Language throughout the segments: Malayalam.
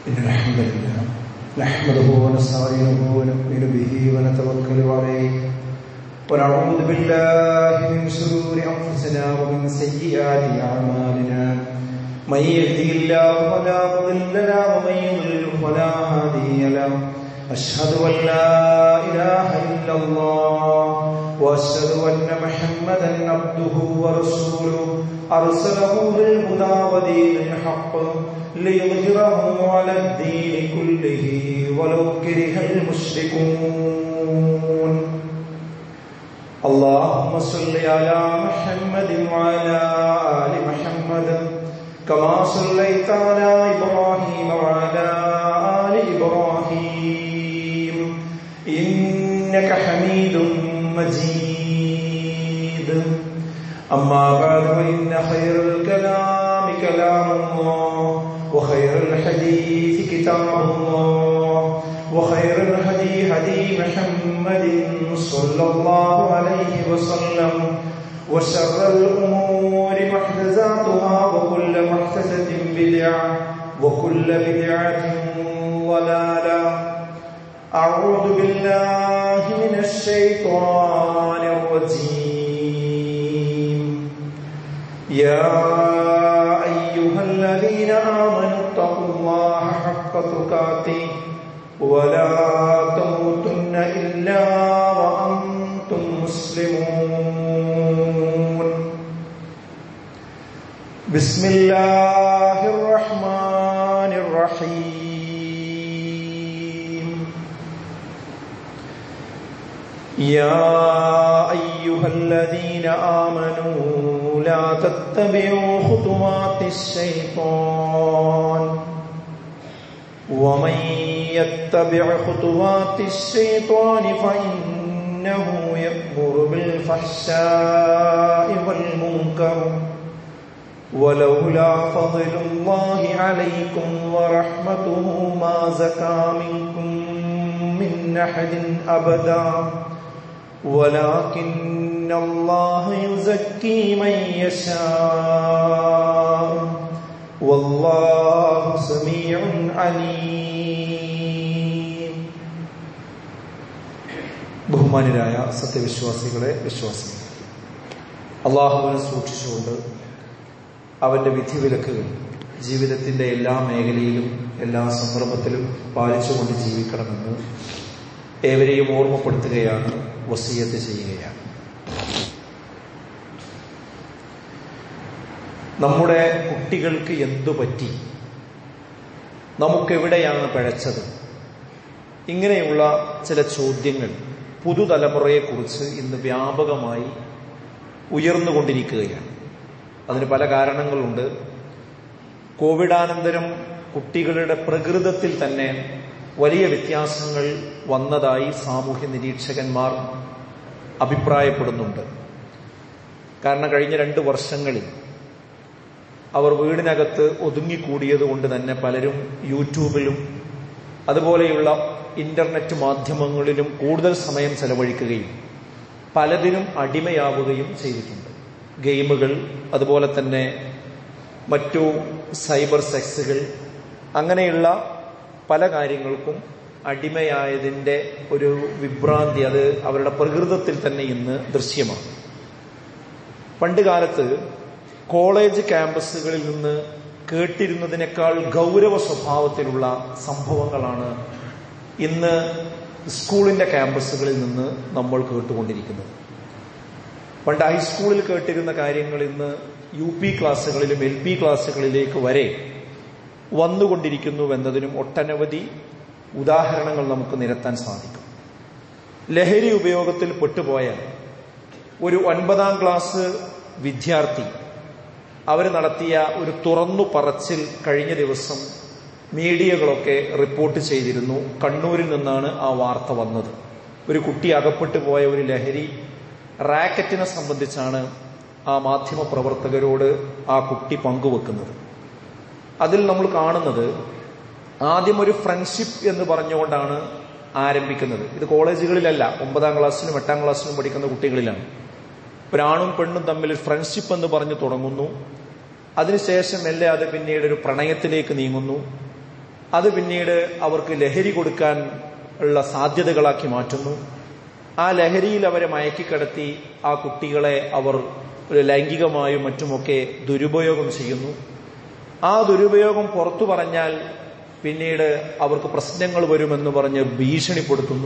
إن الحمد لله نحمده ونستعينه ونؤمن به ونتوكل عليه ونعوذ بالله من شرور أنفسنا ومن سيئات أعمالنا من يهدي الله فلا مضل له ومن يضلل فلا هادي له أشهد أن لا إله إلا الله وأشهد أن محمدا عبده ورسوله أرسله بالهدى ودين الحق ليظهره على الدين كله ولو كره المشركون اللهم صل على محمد وعلى آل محمد كما صليت على إبراهيم وعلى آل إبراهيم إنك حميد مجيد أما بعد فإن خير الكلام كلام الله وخير الحديث كتاب الله وخير الهدي هدي محمد صلى الله عليه وسلم وشر الأمور محدثاتها وكل محدثة بدعة وكل بدعة ضلالة أعوذ بالله من الشيطان الرجيم يا أيها الذين آمنوا اتقوا الله حق تقاته ولا تموتن إلا وأنتم مسلمون بسم الله الرحمن الرحيم يا أيها الذين آمنوا لا تتبعوا خطوات الشيطان ومن يتبع خطوات الشيطان فإنه يأمر بالفحشاء والمنكر ولولا فضل الله عليكم ورحمته ما زكى منكم من أحد أبدا ولكن الله يزكي من يشاء والله سميع عليم ബഹുമാനരായ സത്യവിശ്വാസികളെ വിശ്വാസികൾ അള്ളാഹുവിനെ സൂക്ഷിച്ചുകൊണ്ട് അവന്റെ വിധിവിലക്കുകൾ ജീവിതത്തിന്റെ എല്ലാ മേഖലയിലും എല്ലാ സന്ദർഭത്തിലും പാലിച്ചുകൊണ്ട് ജീവിക്കണമെന്ന് ഏവരെയും ഓർമ്മപ്പെടുത്തുകയാണ് വസീയത്ത് ചെയ്യുകയാണ് നമ്മുടെ കുട്ടികൾക്ക് എന്തു പറ്റി നമുക്കെവിടെയാണ് പിഴച്ചത് ഇങ്ങനെയുള്ള ചില ചോദ്യങ്ങൾ പുതുതലമുറയെക്കുറിച്ച് ഇന്ന് വ്യാപകമായി ഉയർന്നുകൊണ്ടിരിക്കുകയാണ് അതിന് പല കാരണങ്ങളുണ്ട് കോവിഡാനന്തരം കുട്ടികളുടെ പ്രകൃതത്തിൽ തന്നെ വലിയ വ്യത്യാസങ്ങൾ വന്നതായി സാമൂഹ്യ നിരീക്ഷകന്മാർ അഭിപ്രായപ്പെടുന്നുണ്ട് കാരണം കഴിഞ്ഞ രണ്ട് വർഷങ്ങളിൽ അവർ വീടിനകത്ത് ഒതുങ്ങിക്കൂടിയത് കൊണ്ട് തന്നെ പലരും യൂട്യൂബിലും അതുപോലെയുള്ള ഇന്റർനെറ്റ് മാധ്യമങ്ങളിലും കൂടുതൽ സമയം ചെലവഴിക്കുകയും പലതിനും അടിമയാവുകയും ചെയ്തിട്ടുണ്ട് ഗെയിമുകൾ അതുപോലെ തന്നെ മറ്റു സൈബർ സെക്സുകൾ അങ്ങനെയുള്ള പല കാര്യങ്ങൾക്കും അടിമയായതിൻ്റെ ഒരു വിഭ്രാന്തി അത് അവരുടെ പ്രകൃതത്തിൽ തന്നെ ഇന്ന് ദൃശ്യമാണ് പണ്ട് കാലത്ത് കോളേജ് ക്യാമ്പസുകളിൽ നിന്ന് കേട്ടിരുന്നതിനേക്കാൾ ഗൗരവ സ്വഭാവത്തിലുള്ള സംഭവങ്ങളാണ് ഇന്ന് സ്കൂളിന്റെ ക്യാമ്പസുകളിൽ നിന്ന് നമ്മൾ കേട്ടുകൊണ്ടിരിക്കുന്നത് പണ്ട് ഹൈസ്കൂളിൽ കേട്ടിരുന്ന കാര്യങ്ങൾ ഇന്ന് യു പി ക്ലാസ്സുകളിലും എൽ പി ക്ലാസ്സുകളിലേക്ക് വരെ വന്നുകൊണ്ടിരിക്കുന്നുവെന്നതിനും ഒട്ടനവധി ഉദാഹരണങ്ങൾ നമുക്ക് നിരത്താൻ സാധിക്കും ലഹരി ഉപയോഗത്തിൽ പെട്ടുപോയ ഒരു ഒൻപതാം ക്ലാസ് വിദ്യാർത്ഥി അവർ നടത്തിയ ഒരു തുറന്നു പറച്ചിൽ കഴിഞ്ഞ ദിവസം മീഡിയകളൊക്കെ റിപ്പോർട്ട് ചെയ്തിരുന്നു കണ്ണൂരിൽ നിന്നാണ് ആ വാർത്ത വന്നത് ഒരു കുട്ടി അകപ്പെട്ടു പോയ ഒരു ലഹരി റാക്കറ്റിനെ സംബന്ധിച്ചാണ് ആ മാധ്യമ പ്രവർത്തകരോട് ആ കുട്ടി പങ്കുവെക്കുന്നത് അതിൽ നമ്മൾ കാണുന്നത് ആദ്യം ഒരു ഫ്രണ്ട്ഷിപ്പ് എന്ന് പറഞ്ഞുകൊണ്ടാണ് ആരംഭിക്കുന്നത് ഇത് കോളേജുകളിലല്ല ഒമ്പതാം ക്ലാസ്സിലും എട്ടാം ക്ലാസ്സിലും പഠിക്കുന്ന കുട്ടികളിലാണ് ഒരാണും പെണ്ണും തമ്മിൽ ഫ്രണ്ട്ഷിപ്പ് എന്ന് പറഞ്ഞു തുടങ്ങുന്നു അതിനുശേഷം മെല്ലെ അത് പിന്നീട് ഒരു പ്രണയത്തിലേക്ക് നീങ്ങുന്നു അത് പിന്നീട് അവർക്ക് ലഹരി കൊടുക്കാൻ ഉള്ള സാധ്യതകളാക്കി മാറ്റുന്നു ആ ലഹരിയിൽ അവരെ മയക്കിക്കിടത്തി ആ കുട്ടികളെ അവർ ലൈംഗികമായും മറ്റുമൊക്കെ ദുരുപയോഗം ചെയ്യുന്നു ആ ദുരുപയോഗം പുറത്തു പറഞ്ഞാൽ പിന്നീട് അവർക്ക് പ്രശ്നങ്ങൾ വരുമെന്ന് പറഞ്ഞ് ഭീഷണിപ്പെടുത്തുന്നു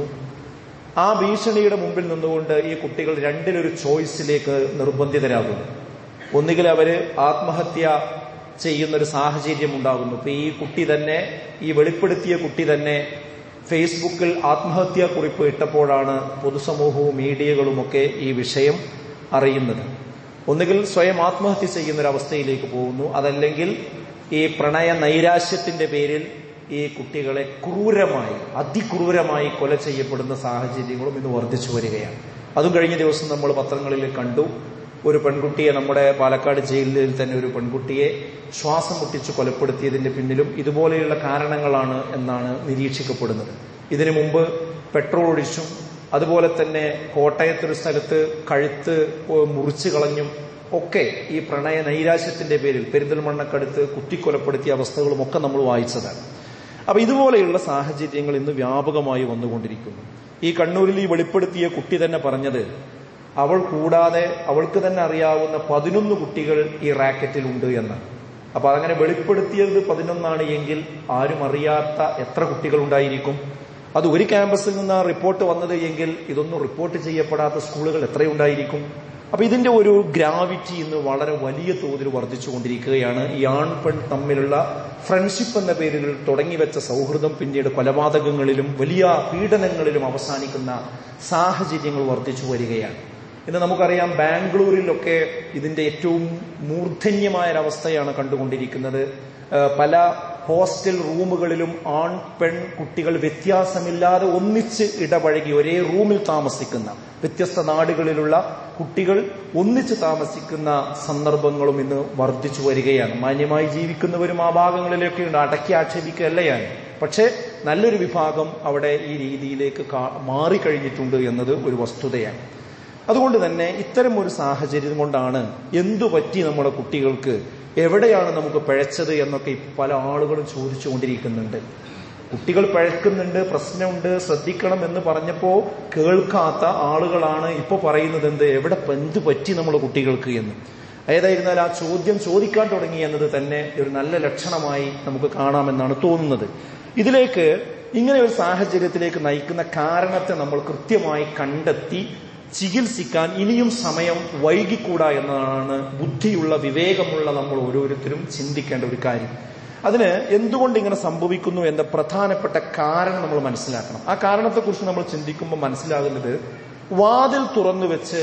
ആ ഭീഷണിയുടെ മുമ്പിൽ നിന്നുകൊണ്ട് ഈ കുട്ടികൾ രണ്ടിലൊരു ചോയ്സിലേക്ക് നിർബന്ധിതരാകുന്നു ഒന്നുകിൽ അവര് ആത്മഹത്യ ചെയ്യുന്നൊരു സാഹചര്യം ഉണ്ടാകുന്നു ഇപ്പൊ ഈ കുട്ടി തന്നെ ഈ വെളിപ്പെടുത്തിയ കുട്ടി തന്നെ ഫേസ്ബുക്കിൽ ആത്മഹത്യാ കുറിപ്പ് ഇട്ടപ്പോഴാണ് പൊതുസമൂഹവും മീഡിയകളുമൊക്കെ ഈ വിഷയം അറിയുന്നത് ഒന്നുകിൽ സ്വയം ആത്മഹത്യ ചെയ്യുന്ന ഒരു അവസ്ഥയിലേക്ക് പോകുന്നു അതല്ലെങ്കിൽ ഈ പ്രണയ നൈരാശ്യത്തിന്റെ പേരിൽ ഈ കുട്ടികളെ ക്രൂരമായി അതിക്രൂരമായി കൊല ചെയ്യപ്പെടുന്ന സാഹചര്യങ്ങളും ഇന്ന് വർദ്ധിച്ചു വരികയാണ് അതും കഴിഞ്ഞ ദിവസം നമ്മൾ പത്രങ്ങളിൽ കണ്ടു ഒരു പെൺകുട്ടിയെ നമ്മുടെ പാലക്കാട് ജയിലിൽ തന്നെ ഒരു പെൺകുട്ടിയെ ശ്വാസം മുട്ടിച്ച് കൊലപ്പെടുത്തിയതിന്റെ പിന്നിലും ഇതുപോലെയുള്ള കാരണങ്ങളാണ് എന്നാണ് നിരീക്ഷിക്കപ്പെടുന്നത് ഇതിനു മുമ്പ് പെട്രോൾ ഒഴിച്ചും അതുപോലെ തന്നെ കോട്ടയത്തൊരു സ്ഥലത്ത് കഴുത്ത് മുറിച്ചു കളഞ്ഞും ഒക്കെ ഈ പ്രണയ നൈരാശ്യത്തിന്റെ പേരിൽ പെരിന്തൽമണ്ണക്കടുത്ത് കുത്തിക്കൊലപ്പെടുത്തിയ അവസ്ഥകളും ഒക്കെ നമ്മൾ വായിച്ചതാണ് അപ്പൊ ഇതുപോലെയുള്ള സാഹചര്യങ്ങൾ ഇന്ന് വ്യാപകമായി വന്നുകൊണ്ടിരിക്കുന്നു ഈ കണ്ണൂരിൽ ഈ വെളിപ്പെടുത്തിയ കുട്ടി തന്നെ പറഞ്ഞത് അവൾ കൂടാതെ അവൾക്ക് തന്നെ അറിയാവുന്ന പതിനൊന്ന് കുട്ടികൾ ഈ റാക്കറ്റിലുണ്ട് എന്നാണ് അപ്പൊ അതങ്ങനെ വെളിപ്പെടുത്തിയത് പതിനൊന്നാണ് എങ്കിൽ ആരും അറിയാത്ത എത്ര കുട്ടികൾ ഉണ്ടായിരിക്കും അത് ഒരു ക്യാമ്പസിൽ നിന്ന് ആ റിപ്പോർട്ട് വന്നത് എങ്കിൽ ഇതൊന്നും റിപ്പോർട്ട് ചെയ്യപ്പെടാത്ത സ്കൂളുകൾ എത്രയുണ്ടായിരിക്കും അപ്പൊ ഇതിന്റെ ഒരു ഗ്രാവിറ്റി ഇന്ന് വളരെ വലിയ തോതിൽ വർദ്ധിച്ചുകൊണ്ടിരിക്കുകയാണ് ഈ ആൺ പെൺ തമ്മിലുള്ള ഫ്രണ്ട്ഷിപ്പ് എന്ന പേരിൽ തുടങ്ങിവെച്ച സൗഹൃദം പിന്നീട് കൊലപാതകങ്ങളിലും വലിയ പീഡനങ്ങളിലും അവസാനിക്കുന്ന സാഹചര്യങ്ങൾ വർദ്ധിച്ചു വരികയാണ് ഇന്ന് നമുക്കറിയാം ബാംഗ്ലൂരിലൊക്കെ ഇതിന്റെ ഏറ്റവും മൂർധന്യമായ ഒരവസ്ഥയാണ് കണ്ടുകൊണ്ടിരിക്കുന്നത് പല ഹോസ്റ്റൽ റൂമുകളിലും ആൺ പെൺ കുട്ടികൾ വ്യത്യാസമില്ലാതെ ഒന്നിച്ച് ഇടപഴകി ഒരേ റൂമിൽ താമസിക്കുന്ന വ്യത്യസ്ത നാടുകളിലുള്ള കുട്ടികൾ ഒന്നിച്ച് താമസിക്കുന്ന സന്ദർഭങ്ങളും ഇന്ന് വർദ്ധിച്ചു വരികയാണ് മാന്യമായി ജീവിക്കുന്നവരും ആ ഭാഗങ്ങളിലൊക്കെ ഉണ്ട് അടക്കി ആക്ഷേപിക്കുകയല്ല ഞാൻ പക്ഷേ നല്ലൊരു വിഭാഗം അവിടെ ഈ രീതിയിലേക്ക് മാറിക്കഴിഞ്ഞിട്ടുണ്ട് എന്നത് ഒരു വസ്തുതയാണ് അതുകൊണ്ട് തന്നെ ഇത്തരം ഒരു സാഹചര്യം കൊണ്ടാണ് എന്തു പറ്റി നമ്മുടെ കുട്ടികൾക്ക് എവിടെയാണ് നമുക്ക് പിഴച്ചത് എന്നൊക്കെ പല ആളുകളും ചോദിച്ചുകൊണ്ടിരിക്കുന്നുണ്ട് കുട്ടികൾ പഴക്കുന്നുണ്ട് പ്രശ്നമുണ്ട് ശ്രദ്ധിക്കണം എന്ന് പറഞ്ഞപ്പോ കേൾക്കാത്ത ആളുകളാണ് ഇപ്പൊ പറയുന്നത് എന്ത് എവിടെ എന്ത് പറ്റി നമ്മുടെ കുട്ടികൾക്ക് എന്ന് ഏതായിരുന്നാൽ ആ ചോദ്യം ചോദിക്കാൻ തുടങ്ങി എന്നത് തന്നെ ഒരു നല്ല ലക്ഷണമായി നമുക്ക് കാണാമെന്നാണ് തോന്നുന്നത് ഇതിലേക്ക് ഇങ്ങനെ ഒരു സാഹചര്യത്തിലേക്ക് നയിക്കുന്ന കാരണത്തെ നമ്മൾ കൃത്യമായി കണ്ടെത്തി ചികിത്സിക്കാൻ ഇനിയും സമയം വൈകിക്കൂടാ എന്നതാണ് ബുദ്ധിയുള്ള വിവേകമുള്ള നമ്മൾ ഓരോരുത്തരും ചിന്തിക്കേണ്ട ഒരു കാര്യം അതിന് എന്തുകൊണ്ട് ഇങ്ങനെ സംഭവിക്കുന്നു എന്ന പ്രധാനപ്പെട്ട കാരണം നമ്മൾ മനസ്സിലാക്കണം ആ കാരണത്തെക്കുറിച്ച് നമ്മൾ ചിന്തിക്കുമ്പോൾ മനസ്സിലാകുന്നത് വാതിൽ തുറന്നു വെച്ച്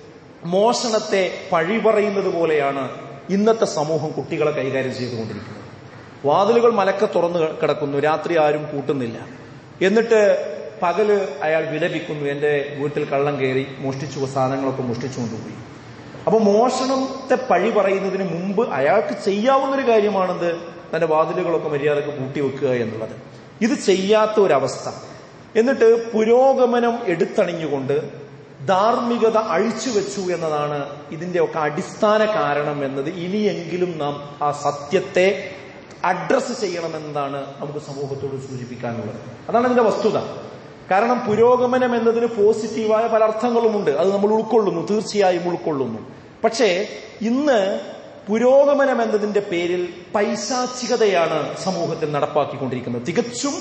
മോഷണത്തെ പഴി പറയുന്നത് പോലെയാണ് ഇന്നത്തെ സമൂഹം കുട്ടികളെ കൈകാര്യം ചെയ്തുകൊണ്ടിരിക്കുന്നത് വാതിലുകൾ മലക്ക തുറന്നു കിടക്കുന്നു രാത്രി ആരും കൂട്ടുന്നില്ല എന്നിട്ട് പകല് അയാൾ വിലപിക്കുന്നു എന്റെ വീട്ടിൽ കള്ളം കയറി മോഷ്ടിച്ചു സാധനങ്ങളൊക്കെ മോഷ്ടിച്ചു കൊണ്ടുപോയി അപ്പൊ മോഷണത്തെ പഴി പറയുന്നതിന് മുമ്പ് അയാൾക്ക് ചെയ്യാവുന്നൊരു കാര്യമാണെന്ത് തന്റെ വാതിലുകളൊക്കെ മര്യാദക്ക് പൂട്ടിവെക്കുക എന്നുള്ളത് ഇത് ചെയ്യാത്ത ഒരവസ്ഥ എന്നിട്ട് പുരോഗമനം എടുത്തണിഞ്ഞുകൊണ്ട് ധാർമ്മികത അഴിച്ചുവെച്ചു എന്നതാണ് ഇതിന്റെ ഒക്കെ അടിസ്ഥാന കാരണം എന്നത് ഇനിയെങ്കിലും നാം ആ സത്യത്തെ അഡ്രസ് ചെയ്യണമെന്നതാണ് നമുക്ക് സമൂഹത്തോട് സൂചിപ്പിക്കാനുള്ളത് അതാണ് ഇതിന്റെ വസ്തുത കാരണം പുരോഗമനം എന്നതിന് പോസിറ്റീവായ പല അർത്ഥങ്ങളുമുണ്ട് അത് നമ്മൾ ഉൾക്കൊള്ളുന്നു തീർച്ചയായും ഉൾക്കൊള്ളുന്നു പക്ഷേ ഇന്ന് പുരോഗമനം എന്നതിന്റെ പേരിൽ പൈശാചികതയാണ് സമൂഹത്തിൽ നടപ്പാക്കിക്കൊണ്ടിരിക്കുന്നത് തികച്ചും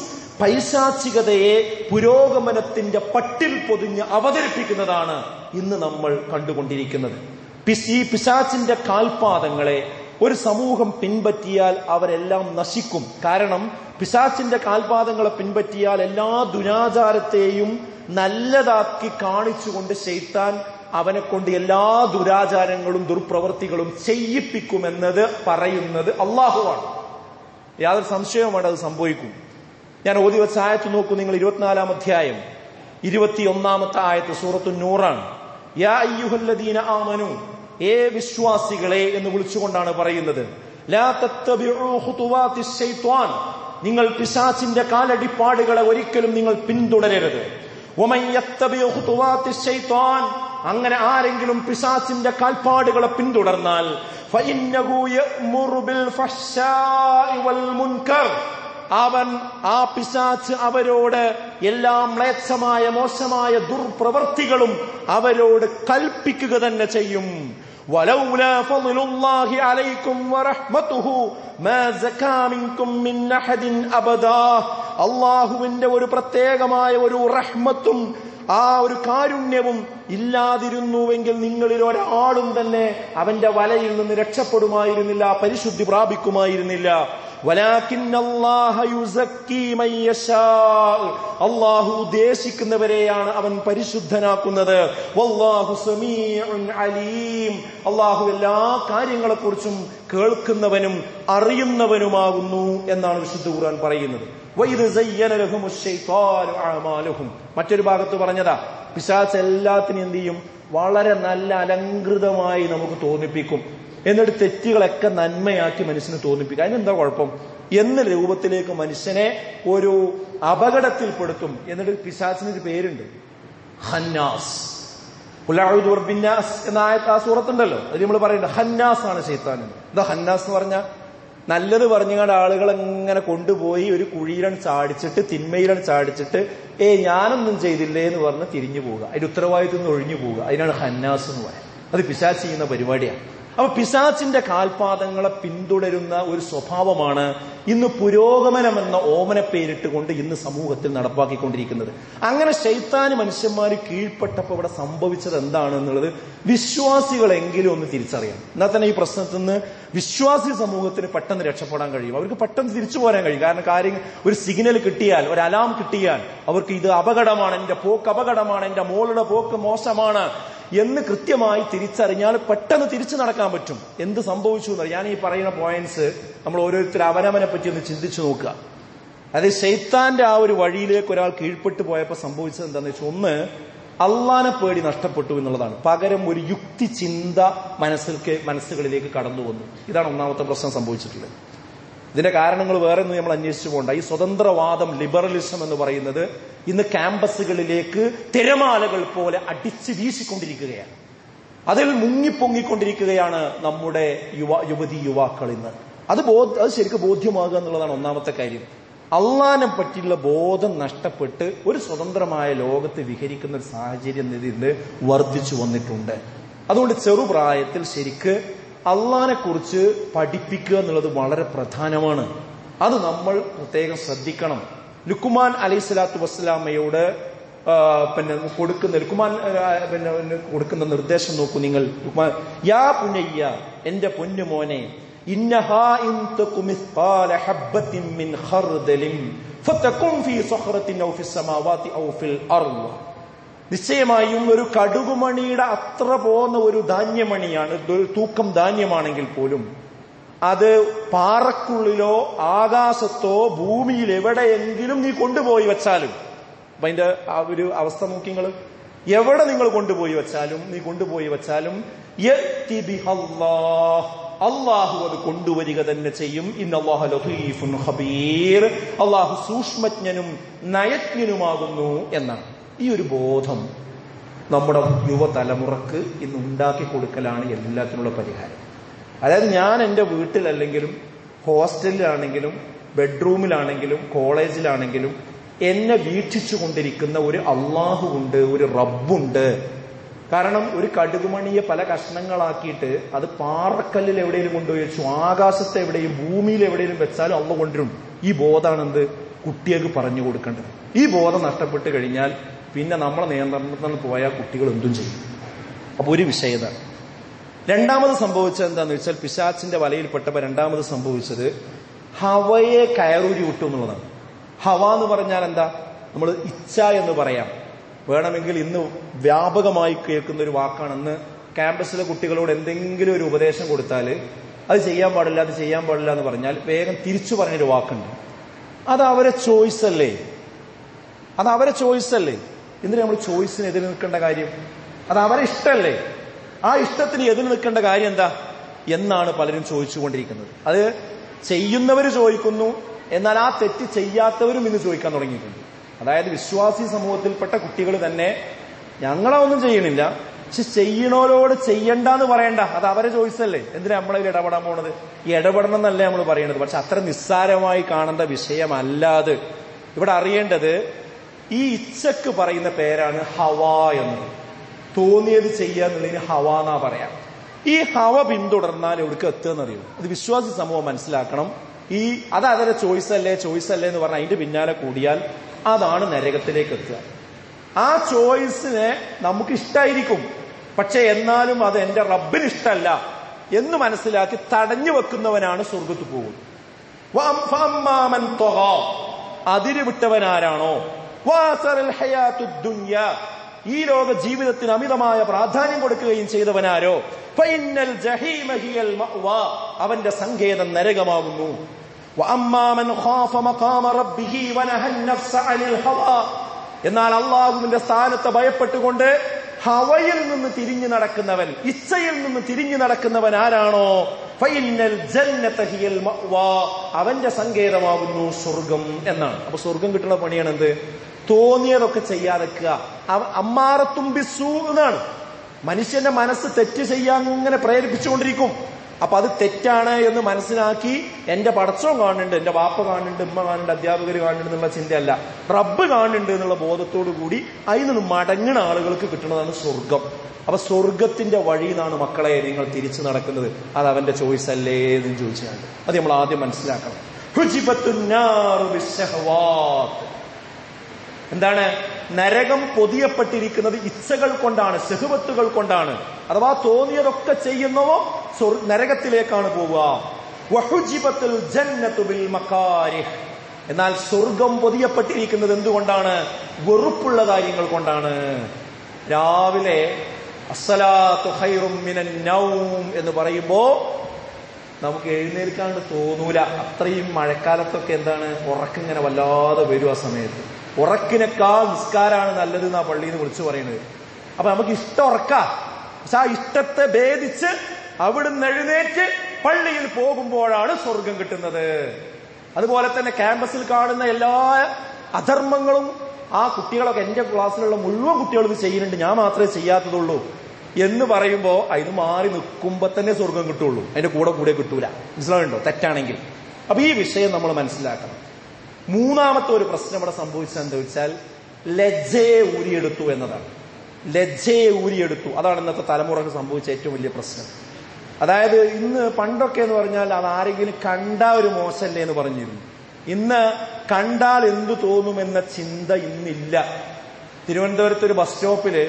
പൈശാചികതയെ പുരോഗമനത്തിന്റെ പട്ടിൽ പൊതിഞ്ഞ് അവതരിപ്പിക്കുന്നതാണ് ഇന്ന് നമ്മൾ കണ്ടുകൊണ്ടിരിക്കുന്നത് ഈ പിശാച്ചിന്റെ കാൽപാദങ്ങളെ ഒരു സമൂഹം പിൻപറ്റിയാൽ അവരെല്ലാം നശിക്കും കാരണം പിശാച്ചിന്റെ കാൽപാദങ്ങളെ പിൻപറ്റിയാൽ എല്ലാ ദുരാചാരത്തെയും നല്ലതാക്കി കാണിച്ചുകൊണ്ട് ചെയ്ത്താൻ അവനെ കൊണ്ട് എല്ലാ ദുരാചാരങ്ങളും ദുർപ്രവൃത്തികളും ചെയ്യിപ്പിക്കുമെന്നത് പറയുന്നത് അള്ളാഹുവാണ് യാതൊരു സംശയവുമാണ് അത് സംഭവിക്കും ഞാൻ ഓതി വെച്ച ആയത്ത് നോക്കൂ നിങ്ങൾ ഇരുപത്തിനാലാം അധ്യായം ഇരുപത്തിയൊന്നാമത്തെ ആയത്ത് സൂറത്തു നൂറാണ് യാ അയ്യുഹല്ലദീന ആമനു ഏ വിശ്വാസികളെ എന്ന് വിളിച്ചുകൊണ്ടാണ് പറയുന്നത് ലാ തത്തബിഉ ഖുതുവാതിശ് ശൈത്വാൻ നിങ്ങൾ പിശാചിന്റെ കാലടിപ്പാടുകളെ ഒരിക്കലും നിങ്ങൾ പിന്തുടരരുത് വമൻ യത്തബിഉ ഖുതുവാതിശ് ശൈത്വാൻ അങ്ങനെ ആരെങ്കിലും പിശാചിന്റെ കാൽപ്പാടുകളെ പിന്തുടർന്നാൽ ഫഇന്നഹു യഅ്മുറു ബിൽ ഫഹ്ശാഇ വൽ മുൻകർ അവൻ ആ പിശാച്ച് അവരോട് എല്ലാ മ്ലേച്ഛമായ മോശമായ ദുർപ്രവർത്തികളും അവരോട് കൽപ്പിക്കുക തന്നെ ചെയ്യും ولولا فضل الله عليكم ورحمته ما زكى منكم من أحد أبدا അള്ളാഹുവിന്റെ ഒരു പ്രത്യേകമായ ഒരു റഹ്മത്തും ആ ഒരു കാരുണ്യവും ഇല്ലാതിരുന്നുവെങ്കിൽ നിങ്ങളിൽ ഒരാളും തന്നെ അവന്റെ വലയിൽ നിന്ന് രക്ഷപ്പെടുമായിരുന്നില്ല പരിശുദ്ധി പ്രാപിക്കുമായിരുന്നില്ല അള്ളാഹു ഉദ്ദേശിക്കുന്നവരെയാണ് അവൻ പരിശുദ്ധനാക്കുന്നത് അലീം അള്ളാഹു എല്ലാ കാര്യങ്ങളെക്കുറിച്ചും കേൾക്കുന്നവനും അറിയുന്നവനുമാകുന്നു എന്നാണ് വിശുദ്ധ ഖുർആൻ പറയുന്നത് മറ്റൊരു ഭാഗത്ത് പറഞ്ഞതാ പിശാച്ച് എല്ലാത്തിനും എന്ത് ചെയ്യും വളരെ നല്ല അലങ്കൃതമായി നമുക്ക് തോന്നിപ്പിക്കും എന്നിട്ട് തെറ്റുകളൊക്കെ നന്മയാക്കി മനുഷ്യന് തോന്നിപ്പിക്കും അതിനെന്താ കുഴപ്പം എന്ന രൂപത്തിലേക്ക് മനുഷ്യനെ ഒരു അപകടത്തിൽപ്പെടുത്തും എന്നിട്ട് പിശാച്ചിന് ഒരു പേരുണ്ട് ഹന്നാസ് ബിന്നാസ് എന്ന ആ സൂറത്തുണ്ടല്ലോ അത് നമ്മൾ പറയുന്നത് ഹന്നാസ് ആണ് ശൈത്താൻ എന്താ ഹന്നാസ് എന്ന് പറഞ്ഞാൽ നല്ലത് പറഞ്ഞുകൊണ്ട് ആളുകൾ എങ്ങനെ കൊണ്ടുപോയി ഒരു കുഴിയിലാണ് ചാടിച്ചിട്ട് തിന്മയിലാണ് ചാടിച്ചിട്ട് ഏ ഞാനൊന്നും ചെയ്തില്ലേ എന്ന് പറഞ്ഞ് തിരിഞ്ഞു പോവുക അതിന്റെ ഉത്തരവാദിത്വം നിന്ന് ഒഴിഞ്ഞു പോവുക അതിനാണ് ഹന്നാസ് എന്ന് പറയുന്നത് അത് പിശാച്ച് ചെയ്യുന്ന പരിപാടിയാണ് അപ്പൊ പിശാച്ചിന്റെ കാൽപാദങ്ങളെ പിന്തുടരുന്ന ഒരു സ്വഭാവമാണ് ഇന്ന് പുരോഗമനം എന്ന ഓമന പേരിട്ടുകൊണ്ട് ഇന്ന് സമൂഹത്തിൽ നടപ്പാക്കിക്കൊണ്ടിരിക്കുന്നത് അങ്ങനെ ശൈത്താന് മനുഷ്യന്മാർ കീഴ്പ്പെട്ടപ്പോൾ ഇവിടെ സംഭവിച്ചത് എന്താണ് എന്നുള്ളത് വിശ്വാസികളെങ്കിലും ഒന്ന് തിരിച്ചറിയാം എന്നാൽ തന്നെ ഈ പ്രശ്നത്തിൽ നിന്ന് വിശ്വാസി സമൂഹത്തിന് പെട്ടെന്ന് രക്ഷപ്പെടാൻ കഴിയും അവർക്ക് പെട്ടെന്ന് തിരിച്ചു പോരാൻ കഴിയും കാരണം കാര്യം ഒരു സിഗ്നൽ കിട്ടിയാൽ ഒരു അലാം കിട്ടിയാൽ അവർക്ക് ഇത് അപകടമാണ് എന്റെ പോക്ക് അപകടമാണ് എന്റെ മോളുടെ പോക്ക് മോശമാണ് എന്ന് കൃത്യമായി തിരിച്ചറിഞ്ഞാൽ പെട്ടെന്ന് തിരിച്ചു നടക്കാൻ പറ്റും എന്ത് സംഭവിച്ചു എന്ന് ഞാൻ ഈ പറയുന്ന പോയിന്റ്സ് നമ്മൾ ഓരോരുത്തർ അവനവനെ പറ്റി ഒന്ന് ചിന്തിച്ചു നോക്കുക അതായത് ശൈത്താന്റെ ആ ഒരു വഴിയിലേക്ക് ഒരാൾ കീഴ്പ്പെട്ടു പോയപ്പോൾ സംഭവിച്ചത് എന്താണെന്ന് വെച്ചാൽ ഒന്ന് അള്ളാനെ പേടി നഷ്ടപ്പെട്ടു എന്നുള്ളതാണ് പകരം ഒരു യുക്തി ചിന്ത മനസ്സിലേക്ക് മനസ്സുകളിലേക്ക് കടന്നു വന്നു ഇതാണ് ഒന്നാമത്തെ പ്രശ്നം സംഭവിച്ചിട്ടുള്ളത് ഇതിന്റെ കാരണങ്ങൾ വേറെ ഒന്നും നമ്മൾ അന്വേഷിച്ചു പോകണ്ട ഈ സ്വതന്ത്രവാദം ലിബറലിസം എന്ന് പറയുന്നത് ഇന്ന് ക്യാമ്പസുകളിലേക്ക് തിരമാലകൾ പോലെ അടിച്ചു വീശിക്കൊണ്ടിരിക്കുകയാണ് അതിൽ മുങ്ങിപ്പൊങ്ങിക്കൊണ്ടിരിക്കുകയാണ് നമ്മുടെ യുവ യുവതി യുവാക്കൾ ഇന്ന് അത് ബോധ അത് ശരിക്കും ബോധ്യമാകുക എന്നുള്ളതാണ് ഒന്നാമത്തെ കാര്യം അള്ളാനെ പറ്റിയുള്ള ബോധം നഷ്ടപ്പെട്ട് ഒരു സ്വതന്ത്രമായ ലോകത്ത് വിഹരിക്കുന്ന ഒരു സാഹചര്യം ഇന്ന് വർദ്ധിച്ചു വന്നിട്ടുണ്ട് അതുകൊണ്ട് ചെറുപ്രായത്തിൽ ശരിക്ക് അള്ളാനെ കുറിച്ച് പഠിപ്പിക്കുക എന്നുള്ളത് വളരെ പ്രധാനമാണ് അത് നമ്മൾ പ്രത്യേകം ശ്രദ്ധിക്കണം ലുക്കുമാൻ അലൈഹി സ്വലാത്തു വസ്സലാമയോട് പിന്നെ കൊടുക്കുന്ന ലുക്കുമാൻ പിന്നെ കൊടുക്കുന്ന നിർദ്ദേശം നോക്കൂ നിങ്ങൾ ലുക്കുമാൻ യാ പുനയ്യ എന്റെ പൊന്നുമോനെ ഇന്നഹാ ഇൻ തകു മിസ്ഖാല ഹബ്ബത്തിൻ മിൻ ഖർദലിൻ ഫതകും ഫീ സഖറത്തിൻ ഔ ഫിസ് സമാവാതി ഔ ഫിൽ അർള് നിശ്ചയമായും ഒരു കടുകുമണിയുടെ അത്ര പോകുന്ന ഒരു ധാന്യമണിയാണ് ഒരു തൂക്കം ധാന്യമാണെങ്കിൽ പോലും അത് പാറക്കുള്ളിലോ ആകാശത്തോ ഭൂമിയിൽ എവിടെയെങ്കിലും നീ കൊണ്ടുപോയി വെച്ചാലും അപ്പൊ അതിന്റെ ആ ഒരു അവസ്ഥ നോക്കി നിങ്ങൾ എവിടെ നിങ്ങൾ കൊണ്ടുപോയി വെച്ചാലും നീ കൊണ്ടുപോയി വെച്ചാലും അള്ളാഹു അത് കൊണ്ടുവരിക തന്നെ ചെയ്യും ഹബീർ അള്ളാഹു സൂക്ഷ്മജ്ഞനും നയജ്ഞനുമാകുന്നു എന്നാണ് ഈ ഒരു ബോധം നമ്മുടെ യുവതലമുറക്ക് ഇന്ന് ഉണ്ടാക്കി കൊടുക്കലാണ് എല്ലാത്തിനുള്ള പരിഹാരം അതായത് ഞാൻ എൻ്റെ വീട്ടിലല്ലെങ്കിലും ഹോസ്റ്റലിലാണെങ്കിലും ബെഡ്റൂമിലാണെങ്കിലും കോളേജിലാണെങ്കിലും എന്നെ വീക്ഷിച്ചു കൊണ്ടിരിക്കുന്ന ഒരു അള്ളാഹു ഉണ്ട് ഒരു റബ്ബുണ്ട് കാരണം ഒരു കടുകുമണിയെ പല കഷ്ണങ്ങളാക്കിയിട്ട് അത് പാറക്കല്ലിൽ എവിടെയും കൊണ്ടുപോയി വെച്ചു ആകാശത്ത് എവിടെയും ഭൂമിയിൽ എവിടെയും വെച്ചാലും അള്ള കൊണ്ടുവരും ഈ ബോധമാണ് എന്ത് കുട്ടികൾക്ക് പറഞ്ഞു കൊടുക്കേണ്ടത് ഈ ബോധം നഷ്ടപ്പെട്ട് കഴിഞ്ഞാൽ പിന്നെ നമ്മളെ നിയന്ത്രണത്തിൽ പോയാൽ കുട്ടികൾ എന്തും ചെയ്യും അപ്പൊ ഒരു വിഷയത രണ്ടാമത് സംഭവിച്ചത് എന്താന്ന് വെച്ചാൽ പിശാച്ചിന്റെ വലയിൽപ്പെട്ടപ്പോ രണ്ടാമത് സംഭവിച്ചത് ഹവയെ കയറൂരി വിട്ടു എന്നുള്ളതാണ് ഹവ എന്ന് പറഞ്ഞാൽ എന്താ നമ്മൾ ഇച്ഛ എന്ന് പറയാം വേണമെങ്കിൽ ഇന്ന് വ്യാപകമായി കേൾക്കുന്ന ഒരു വാക്കാണെന്ന് ക്യാമ്പസിലെ കുട്ടികളോട് എന്തെങ്കിലും ഒരു ഉപദേശം കൊടുത്താൽ അത് ചെയ്യാൻ പാടില്ല അത് ചെയ്യാൻ പാടില്ല എന്ന് പറഞ്ഞാൽ വേഗം തിരിച്ചു പറഞ്ഞൊരു വാക്കുണ്ട് അത് അവരെ ചോയ്സ് അല്ലേ അത് അവരെ ചോയ്സ് അല്ലേ എന്തിനാ നമ്മൾ ചോയ്സിന് എതിര് നിൽക്കേണ്ട കാര്യം അത് അവരെ ഇഷ്ടമല്ലേ ആ ഇഷ്ടത്തിന് എതിര് നിൽക്കേണ്ട കാര്യം എന്താ എന്നാണ് പലരും ചോദിച്ചുകൊണ്ടിരിക്കുന്നത് അത് ചെയ്യുന്നവർ ചോദിക്കുന്നു എന്നാൽ ആ തെറ്റ് ചെയ്യാത്തവരും ഇന്ന് ചോദിക്കാൻ തുടങ്ങിയിട്ടുണ്ട് അതായത് വിശ്വാസി സമൂഹത്തിൽപ്പെട്ട കുട്ടികൾ തന്നെ ഞങ്ങളൊന്നും ചെയ്യണില്ല പക്ഷെ ചെയ്യണോരോട് ചെയ്യണ്ടെന്ന് പറയണ്ട അത് അവരെ ചോയ്സ് അല്ലേ എന്തിനാ നമ്മളതിൽ ഇടപെടാൻ പോണത് ഈ ഇടപെടണം എന്നല്ലേ നമ്മൾ പറയണത് പക്ഷെ അത്ര നിസ്സാരമായി കാണേണ്ട വിഷയമല്ലാതെ ഇവിടെ അറിയേണ്ടത് ഈ ഇച്ഛക്ക് പറയുന്ന പേരാണ് ഹവ എന്നത് തോന്നിയത് ചെയ്യുക എന്നുള്ളതിന് ഹവ എന്നാ പറയാം ഈ ഹവ പിന്തുടർന്നാൽ എവിടേക്ക് എത്തുകയെന്നറിയും അത് വിശ്വാസി സമൂഹം മനസ്സിലാക്കണം ഈ അത് അതിന്റെ ചോയ്സ് അല്ലേ ചോയ്സ് അല്ലേ എന്ന് പറഞ്ഞാൽ അതിന്റെ പിന്നാലെ കൂടിയാൽ അതാണ് നരകത്തിലേക്ക് എത്തുക ആ ചോയ്സിനെ നമുക്ക് ഇഷ്ടായിരിക്കും പക്ഷെ എന്നാലും അത് എന്റെ റബ്ബിന് ഇഷ്ടമല്ല എന്ന് മനസ്സിലാക്കി തടഞ്ഞു വെക്കുന്നവനാണ് സ്വർഗത്ത് പോകുന്നത് വഅം- ഫഅമ്മാമൻ ത്വഗ. അതിര് വിട്ടവനാരാണോ വാസറൽ ഹയാത്തുദ് ദുനിയ. ഈ ലോക ജീവിതത്തിന് അമിതമായ പ്രാധാന്യം കൊടുക്കുകയും ചെയ്തവനാരോ ഫഇന്നൽ ജഹീമ ഹിയൽ മഅ്വാ. അവന്റെ സങ്കേതം നരകമാകുന്നു വഅമ്മാമൻ ഖാഫ മഖാമ റബ്ബിഹി വനഹൻ നഫ്സ അനിൽ ഹവാ. എന്നാൽ അള്ളാഹുവിന്റെ സ്ഥാനത്ത് ഭയപ്പെട്ടുകൊണ്ട് ഹവയിൽ നിന്ന് തിരിഞ്ഞു നടക്കുന്നവൻ ഇച്ഛയിൽ നിന്ന് തിരിഞ്ഞു നടക്കുന്നവൻ ആരാണോ ഫൈനൽ ജന്നത ഹിയൽ മഅ്വാ. അവന്റെ സങ്കേതമാകുന്നു സ്വർഗം എന്നാണ് അപ്പൊ സ്വർഗം കിട്ടുന്ന പണിയാണ് എന്ത് തോന്നിയതൊക്കെ ചെയ്യാതെക്കുക അമ്മാറത്തും ബിസു എന്നാണ് മനുഷ്യന്റെ മനസ്സ് തെറ്റ് ചെയ്യാൻ ഇങ്ങനെ പ്രേരിപ്പിച്ചുകൊണ്ടിരിക്കും അപ്പൊ അത് തെറ്റാണ് എന്ന് മനസ്സിലാക്കി എന്റെ പടച്ചവും കാണുന്നുണ്ട് എന്റെ വാപ്പ കാണുന്നുണ്ട് ഉമ്മ കാണുന്നുണ്ട് അധ്യാപകർ കാണുന്നുണ്ട് എന്നുള്ള ചിന്തയല്ല റബ്ബ് കാണുന്നുണ്ട് എന്നുള്ള ബോധത്തോടു കൂടി അതിൽ നിന്ന് മടങ്ങുന്ന ആളുകൾക്ക് കിട്ടുന്നതാണ് സ്വർഗം അപ്പൊ സ്വർഗത്തിന്റെ വഴിയിൽ നിന്നാണ് മക്കളെ നിങ്ങൾ തിരിച്ചു നടക്കുന്നത് അത് അവന്റെ ചോയ്സ് അല്ലേ എന്ന് ചോദിച്ചാൽ അത് നമ്മൾ ആദ്യം മനസ്സിലാക്കണം ഹുജിബത്തുന്നാറു ബിശ്ശഹവാത്ത്. എന്താണ് നരകം പൊതിയപ്പെട്ടിരിക്കുന്നത് ഇച്ഛകൾ കൊണ്ടാണ് സെഹുവത്തുകൾ കൊണ്ടാണ് അഥവാ തോന്നിയതൊക്കെ ചെയ്യുന്നവോ സ്വർ- നരകത്തിലേക്കാണ് പോവുക വഹുജിബത്തുൽ ജന്നത്തു ബിൽ മക്കാരിഹ്. എന്നാൽ സ്വർഗം പൊതിയപ്പെട്ടിരിക്കുന്നത് എന്തുകൊണ്ടാണ് വെറുപ്പുള്ള കാര്യങ്ങൾ കൊണ്ടാണ് രാവിലെ അസ്സലാത്തു ഖൈറും മിനൻ നൗം എന്ന് പറയുമ്പോ നമുക്ക് എഴുന്നേൽക്കാണ്ട് തോന്നൂല അത്രയും മഴക്കാലത്തൊക്കെ എന്താണ് ഉറക്കിങ്ങനെ വല്ലാതെ വരും ആ സമയത്ത് ഉറക്കിനേക്കാൾ നിസ്കാരാണ് നല്ലത് എന്നാ പള്ളിയിൽ നിന്ന് വിളിച്ചു പറയുന്നത് അപ്പൊ നമുക്ക് ഇഷ്ടം ഉറക്ക പക്ഷെ ആ ഇഷ്ടത്തെ ഭേദിച്ച് അവിടുന്ന് എഴുന്നേറ്റ് പള്ളിയിൽ പോകുമ്പോഴാണ് സ്വർഗം കിട്ടുന്നത് അതുപോലെ തന്നെ ക്യാമ്പസിൽ കാണുന്ന എല്ലാ അധർമ്മങ്ങളും ആ കുട്ടികളൊക്കെ എന്റെ ക്ലാസ്സിലുള്ള മുഴുവൻ കുട്ടികളും ഇത് ചെയ്യുന്നുണ്ട് ഞാൻ മാത്രമേ ചെയ്യാത്തതുള്ളൂ എന്ന് പറയുമ്പോ അതിന് മാറി നിൽക്കുമ്പോ തന്നെ സ്വർഗം കിട്ടുള്ളൂ അതിന്റെ കൂടെ കൂടെ കിട്ടൂല മനസ്സിലാവുണ്ടോ തെറ്റാണെങ്കിൽ അപ്പൊ ഈ വിഷയം നമ്മൾ മനസ്സിലാക്കണം മൂന്നാമത്തെ ഒരു പ്രശ്നം ഇവിടെ സംഭവിച്ചത് എന്താ വെച്ചാൽ ലജ്ജയെ ഊരിയെടുത്തു എന്നതാണ് ലജ്ജയെ ഊരിയെടുത്തു അതാണ് ഇന്നത്തെ തലമുറക്ക് സംഭവിച്ച ഏറ്റവും വലിയ പ്രശ്നം അതായത് ഇന്ന് പണ്ടൊക്കെ എന്ന് പറഞ്ഞാൽ അത് ആരെങ്കിലും കണ്ട ഒരു മോശമല്ലേ എന്ന് പറഞ്ഞിരുന്നു ഇന്ന് കണ്ടാൽ എന്തു തോന്നുമെന്ന ചിന്ത ഇന്നില്ല തിരുവനന്തപുരത്ത് ഒരു ബസ് സ്റ്റോപ്പില്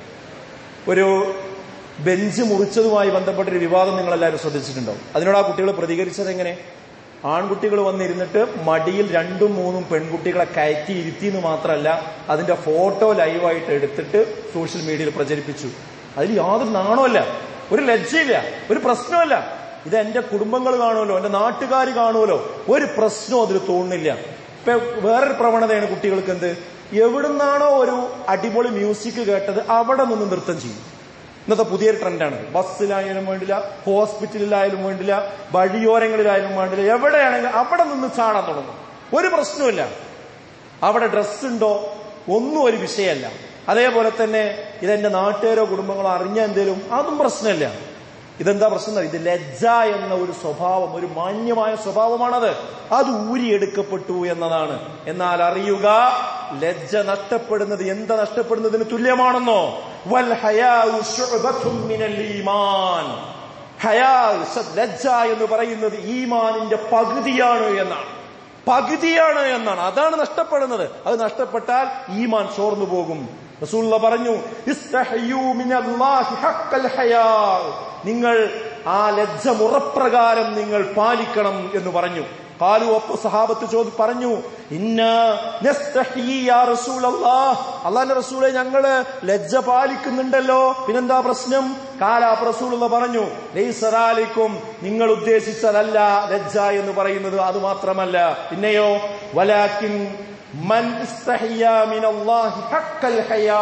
ഒരു ബെഞ്ച് മുറിച്ചതുമായി ബന്ധപ്പെട്ടൊരു വിവാദം നിങ്ങൾ എല്ലാവരും ശ്രദ്ധിച്ചിട്ടുണ്ടാവും അതിനോട് ആ കുട്ടികൾ പ്രതികരിച്ചത് എങ്ങനെ ആൺകുട്ടികൾ വന്നിരുന്നിട്ട് മടിയിൽ രണ്ടും മൂന്നും പെൺകുട്ടികളെ കയറ്റി ഇരുത്തി എന്ന് മാത്രമല്ല അതിന്റെ ഫോട്ടോ ലൈവായിട്ട് എടുത്തിട്ട് സോഷ്യൽ മീഡിയയിൽ പ്രചരിപ്പിച്ചു അതിൽ യാതൊരു നാണമല്ല ഒരു ലജ്ജയില്ല ഒരു പ്രശ്നമല്ല ഇത് എന്റെ കുടുംബങ്ങൾ കാണുമല്ലോ എന്റെ നാട്ടുകാർ കാണുമല്ലോ ഒരു പ്രശ്നവും അതിൽ തോന്നുന്നില്ല ഇപ്പൊ വേറൊരു പ്രവണതയാണ് കുട്ടികൾക്ക് എന്ത് എവിടുന്നാണോ ഒരു അടിപൊളി മ്യൂസിക് കേട്ടത് അവിടെ നിന്ന് നൃത്തം ചെയ്യും ഇന്നത്തെ പുതിയൊരു ട്രെൻഡാണ് ബസ്സിലായാലും വേണ്ടില്ല ഹോസ്പിറ്റലിലായാലും വേണ്ടില്ല വഴിയോരങ്ങളിലായാലും വേണ്ടില്ല എവിടെയാണെങ്കിലും അവിടെ നിന്ന് ചാടാൻ തുടങ്ങും ഒരു പ്രശ്നമില്ല അവിടെ ഡ്രസ് ഉണ്ടോ ഒന്നും ഒരു വിഷയമല്ല അതേപോലെ തന്നെ ഇതെന്റെ നാട്ടുകാരോ കുടുംബങ്ങളോ അറിഞ്ഞ എന്തേലും അതും പ്രശ്നമില്ല ഇതെന്താ പ്രശ്നം ഇത് ലജ്ജ എന്ന ഒരു സ്വഭാവം ഒരു മാന്യമായ സ്വഭാവമാണത് അത് ഊരിയെടുക്കപ്പെട്ടു എന്നതാണ് എന്നാൽ അറിയുക ലജ്ജ നഷ്ടപ്പെടുന്നത് എന്താ നഷ്ടപ്പെടുന്നതിന് തുല്യമാണെന്നോ വൽ ഹയാഉ ശുഅബത്തും മിനൽ ഈമാൻ ഹയാ ലജ്ജ എന്ന് പറയുന്നത് ഈമാനിന്റെ പകുതിയാണ് എന്നാണ് പകുതിയാണ് എന്നാണ് അതാണ് നഷ്ടപ്പെടുന്നത് അത് നഷ്ടപ്പെട്ടാൽ ഈമാൻ ചോർന്നു പോകും റസൂള്ള പറഞ്ഞു ഇസ്തഹയ്യൂ മിനല്ലാഹി ഹഖ്കൽ ഹയാ നിങ്ങൾ ആ ലജ്ജ മുറപ്രകാരം നിങ്ങൾ പാലിക്കണം എന്ന് പറഞ്ഞു കാലു അപ്പൊ സഹാബത്ത് ചോദി പറഞ്ഞു ഇന്ന നസ്തഹീ യാ റസൂലല്ലാഹ് അള്ളാന്റെ റസൂലെ ഞങ്ങള് ലജ്ജ പാലിക്കുന്നുണ്ടല്ലോ പിന്നെന്താ പ്രശ്നം കാല റസൂലുള്ള പറഞ്ഞു ലൈസറാലിക്കും നിങ്ങൾ ഉദ്ദേശിച്ചതല്ല ലജ്ജ എന്ന് പറയുന്നത് അത് മാത്രമല്ല പിന്നെയോ വലാക്കിൻ മൻ ഇസ്തഹിയ മിനല്ലാഹി ഹഖ്കൽ ഹയാ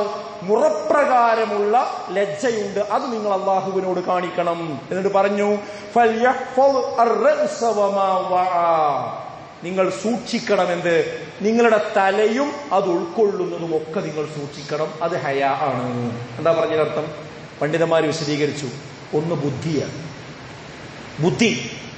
മുറപ്രകാരമുള്ള ലജ്ജയുണ്ട് അത് നിങ്ങൾ അള്ളാഹുവിനോട് കാണിക്കണം എന്നിട്ട് പറഞ്ഞു ഫൽയഹ്ഫദ് അർറഅസ വമാ വആ. നിങ്ങൾ സൂക്ഷിക്കണമെന്ത് നിങ്ങളുടെ തലയും അത് ഉൾക്കൊള്ളുന്നതും ഒക്കെ നിങ്ങൾ സൂക്ഷിക്കണം അത് ഹയ ആണ് എന്താ പറഞ്ഞതിനർത്ഥം പണ്ഡിതന്മാർ വിശദീകരിച്ചു ഒന്ന് ബുദ്ധിയാണ് ബുദ്ധി